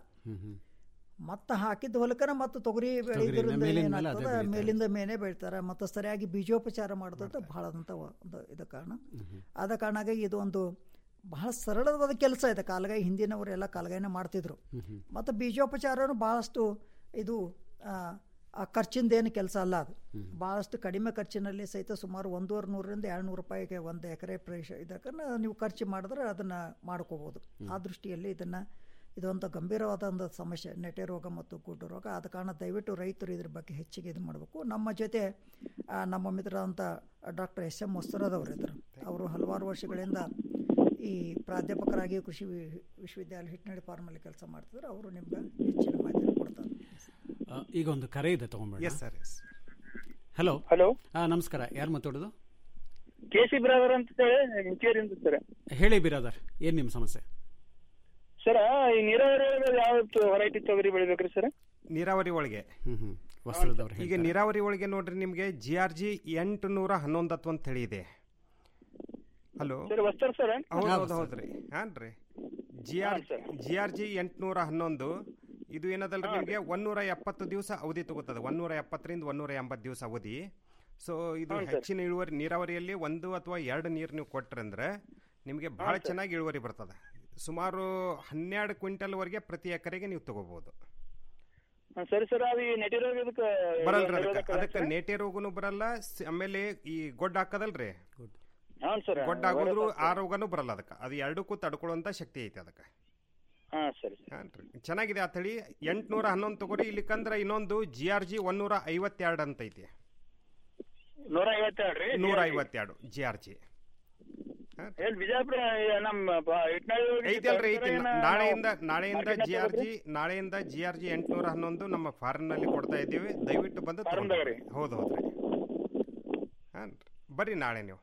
ಮತ್ತೆ ಹಾಕಿದ ಹೊಲಕನ ಮತ್ತು ತೊಗರಿ ಬೆಳೆಯೋದ್ರಿಂದ ಮೇಲಿಂದ ಮೇಲೆ ಏನಾಗ್ತದೆ ಅದೇ ಬೆಳೀತಾರೆ. ಮೇಲಿಂದ ಮೇಲೆ ಬೆಳಿತಾರೆ ಮತ್ತು ಸರಿಯಾಗಿ ಬೀಜೋಪಚಾರ ಮಾಡೋದಂತ ಬಹಳದಂತ ಒಂದು ಇದು ಕಾರಣ ಆದ ಕಾರಣಾಗಿ ಇದು ಒಂದು ಬಹಳ ಸರಳವಾದ ಕೆಲಸ ಇದೆ ಕಾಲ್ಗೈ ಹಿಂದಿನವರೆಲ್ಲ ಕಾಲ್ಗೈನ ಮಾಡ್ತಿದ್ರು ಮತ್ತು ಬೀಜೋಪಚಾರನು ಬಹಳಷ್ಟು ಇದು ಆ, ಆ ಖರ್ಚಿಂದೇನು ಕೆಲಸ ಅಲ್ಲ ಅದು ಬಹಳಷ್ಟು ಕಡಿಮೆ ಖರ್ಚಿನಲ್ಲಿ ಸಹಿತ ಸುಮಾರು ಒಂದೂವರೆ ನೂರರಿಂದ ಎರಡು ನೂರು ರೂಪಾಯಿಗೆ ಒಂದು ಎಕರೆ ಪ್ರದೇಶ ಇದಕ್ಕೆ ನೀವು ಖರ್ಚು ಮಾಡಿದ್ರೆ ಅದನ್ನು ಮಾಡ್ಕೋಬೋದು ಆ ದೃಷ್ಟಿಯಲ್ಲಿ ಇದನ್ನು ಇದೊಂದು ಗಂಭೀರವಾದ ಒಂದು ಸಮಸ್ಯೆ ನೆಟೆ ರೋಗ ಮತ್ತು ಗುಡ್ಡು ರೋಗ ಆದ ಕಾರಣ ದಯವಿಟ್ಟು ರೈತರು ಇದ್ರ ಬಗ್ಗೆ ಹೆಚ್ಚಿಗೆ ಇದು ಮಾಡಬೇಕು ನಮ್ಮ ಜೊತೆ ಆ, ನಮ್ಮ ಮಿತ್ರರಂತ ಡಾಕ್ಟರ್ ಎಸ್ ಎಂ ಮೊಸ್ತರದವರು ಇದ್ದರು ಅವರು ಹಲವಾರು ವರ್ಷಗಳಿಂದ ಈ ಪ್ರಾಧ್ಯಾಪಕರಾಗಿ ಕೃಷಿ ವಿ- ವಿಶ್ವವಿದ್ಯಾಲಯ ಹಿಟ್ನಳ್ಳಿ ಫಾರ್ಮಲ್ಲಿ ಕೆಲಸ ಮಾಡ್ತಿದ್ರು ಅವರು ನಿಮ್ಗೆ ಹೆಚ್ಚಿನ ಮಾಹಿತಿ ಕೊಡ್ತಾರೆ ಆ, ಈಗ ಒಂದು ಕರೆ ಇದೆ ತಗೊಂಬೇಡ yes sir yes hello hello ಹಾಂ ನಮಸ್ಕಾರ ಯಾರು ಮಾತಾಡೋದು ಕೆ ಸಿ ಬ್ರದರ್ ಅಂತ ಹೇಳಿ ಇಂಚೇರಿಂದ ಸರ್ ಹೇಳಿ ಬಿರಾದರ್ ಏನು ನಿಮ್ಮ ಸಮಸ್ಯೆ ಸರ್ ಈ ನೀರಾವರಿ ಒಳಗೆ ಯಾವ ವೆರೈಟಿ ತೊಗರಿ ಬೆಳಿಬೇಕ್ರಿ ಸರ್ ನೀರಾವರಿ ಒಳಗೆ ಹ್ಮ್ ಹ್ಮ್ ವಸ್ತ್ರದವ್ರು ಈಗ ನೀರಾವರಿ ಒಳಗೆ ನೋಡ್ರಿ ನಿಮಗೆ ಜಿ ಆರ್ ಜಿ ಎಂಟು ನೂರ ಹನ್ನೊಂದತ್ತು ಅಂತ ಹೇಳಿ ಇದೆ ಹಲೋ ಸರ್ ವಸ್ತ್ರ ಸರ್ ಹೌದು ಹೌದು ಹೌದ್ರಿ ಹಾನ್ರಿ G R G R G ಎಂಟುನೂರ ಹನ್ನೊಂದು ಇದು ಏನದಲ್ರಿ ನಿಮಗೆ ಒನ್ನೂರ ಎಪ್ಪತ್ತು ದಿವಸ ಅವಧಿ ತಗೋತದೆ ಒನ್ನೂರ ಎಪ್ಪತ್ತರಿಂದ ಒನ್ನೂರ ಎಂಬತ್ತು ದಿವಸ ಅವಧಿ ಸೊ ಇದು ಹೌದು ಸರ್. ಹೆಚ್ಚಿನ ಇಳುವರಿ ನೀರಾವರಿಯಲ್ಲಿ ಒಂದು ಅಥವಾ ಎರಡು ನೀರು ನೀವು ಕೊಟ್ರಂದ್ರೆ ನಿಮಗೆ ಬಹಳ ಹೌದು ಸರ್. ಚೆನ್ನಾಗಿ ಇಳುವರಿ ಬರ್ತದೆ ಸುಮಾರು ಹನ್ನೆರಡು ಕ್ವಿಂಟಲ್ವರೆಗೆ ಪ್ರತಿ ಎಕರೆಗೆ ನೀವು ತಗೋಬಹುದು ಹಾ, ಸರಿ ಸರ್ ಅದು ಈ ನೆಟಿ ರೋಗ ಇದಕ್ಕೆ ಬರಲ್ರಿ ಅದಕ್ಕೆ ನಿರೋಧಕ ಅದಕ್ಕೆ ಸರ್? ನೇಟೆ ರೋಗನು ಬರಲ್ಲ ಸ- ಆಮೇಲೆ ಈ ಗೊಡ್ಡ ಹಾಕದಲ್ರಿ ಹಾಂ ಸರ್ ಗೊಡ್ಡ ಹಾಕೋದ್ರು ಆ ರೋಗನೂ ಬರಲ್ಲ ಅದಕ್ಕೆ ಅದು ಎರಡಕ್ಕೂ ತಡ್ಕೊಳ್ಳುವಂತ ಶಕ್ತಿ ಐತೆ ಅದಕ್ಕೆ ಹಾ ಸರಿ ಹಾನ್ರಿ ಚೆನ್ನಾಗಿದೆ ಆ ತಳಿ ಎಂಟ್ನೂರ ಹನ್ನೊಂದು ತಗೋರಿ ಇಲ್ಲಿಕಂದ್ರೆ ಇನ್ನೊಂದು ಜಿ ಆರ್ ಜಿ ಒನ್ನೂರ ಐವತ್ತೆರಡು ಅಂತ ಐತಿ ನೂರ ಐವತ್ತೆರಡು ರೀ ನೂರ ಐವತ್ತೆರಡು ಜಿ ಆರ್ ಜಿ ಎಲ್ಲಿ ವಿಜಯಪುರ ನಮ್ಮ ಬ- ಇಟ್ನಾಳ್ ಹೋಗಿ ಐತಲ್ರಿ ಐತಿ ತರಕಾರಿನ ನಾಳೆಯಿಂದ ನಾವು ನಾಳೆಯಿಂದ market ಜಿ ನಾಗ ಆರ್ ಜಿ ನಾಳೆಯಿಂದ ಜಿ ಆರ್ ಜಿ ಎಂಟುನೂರ ಹನ್ನೊಂದು ನಮ್ಮ ಫಾರ್ಮ್ ನಲ್ಲಿ ಕೊಡ್ತಾ ಇದ್ದೀವಿ ದಯವಿಟ್ಟು ಬಂದು Farm ತಗೊಂಡು ದಾಗ ರೀ? ಹೌದು ಹೌದ್ರಿ ಹಾಂ ಬರ್ರಿ ನಾಳೆ ನೀವು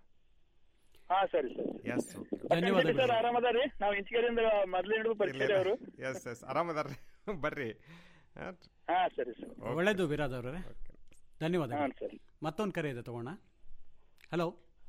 ಹಾ ಸರಿ ಸರಿ ಎಸ್ ಧನ್ಯವಾದ ಸರ್ ಆರಾಮದಾರಿ ನಾವು ಇಂಚಿಗೆರೆಯಿಂದ ಮೊದ್ಲು ಹಿಡಿದು ಪರಿಚಯ ಅವರು ಎಸ್ ಎಸ್ ಆರಾಮದಾರ್ರಿ ಬರ್ರಿ ಹಾಂ ಹಾ ಸರಿ ಸರ್ ಒಳ್ಳೇದು ವಿರಾದ್ ಅವರೇ ಧನ್ಯವಾದ ಹಾಂ, ಸರಿ. ಮತ್ತೊಂದು ಕರೆ ಇದೆ ತಗೋಣ ಹಲೋ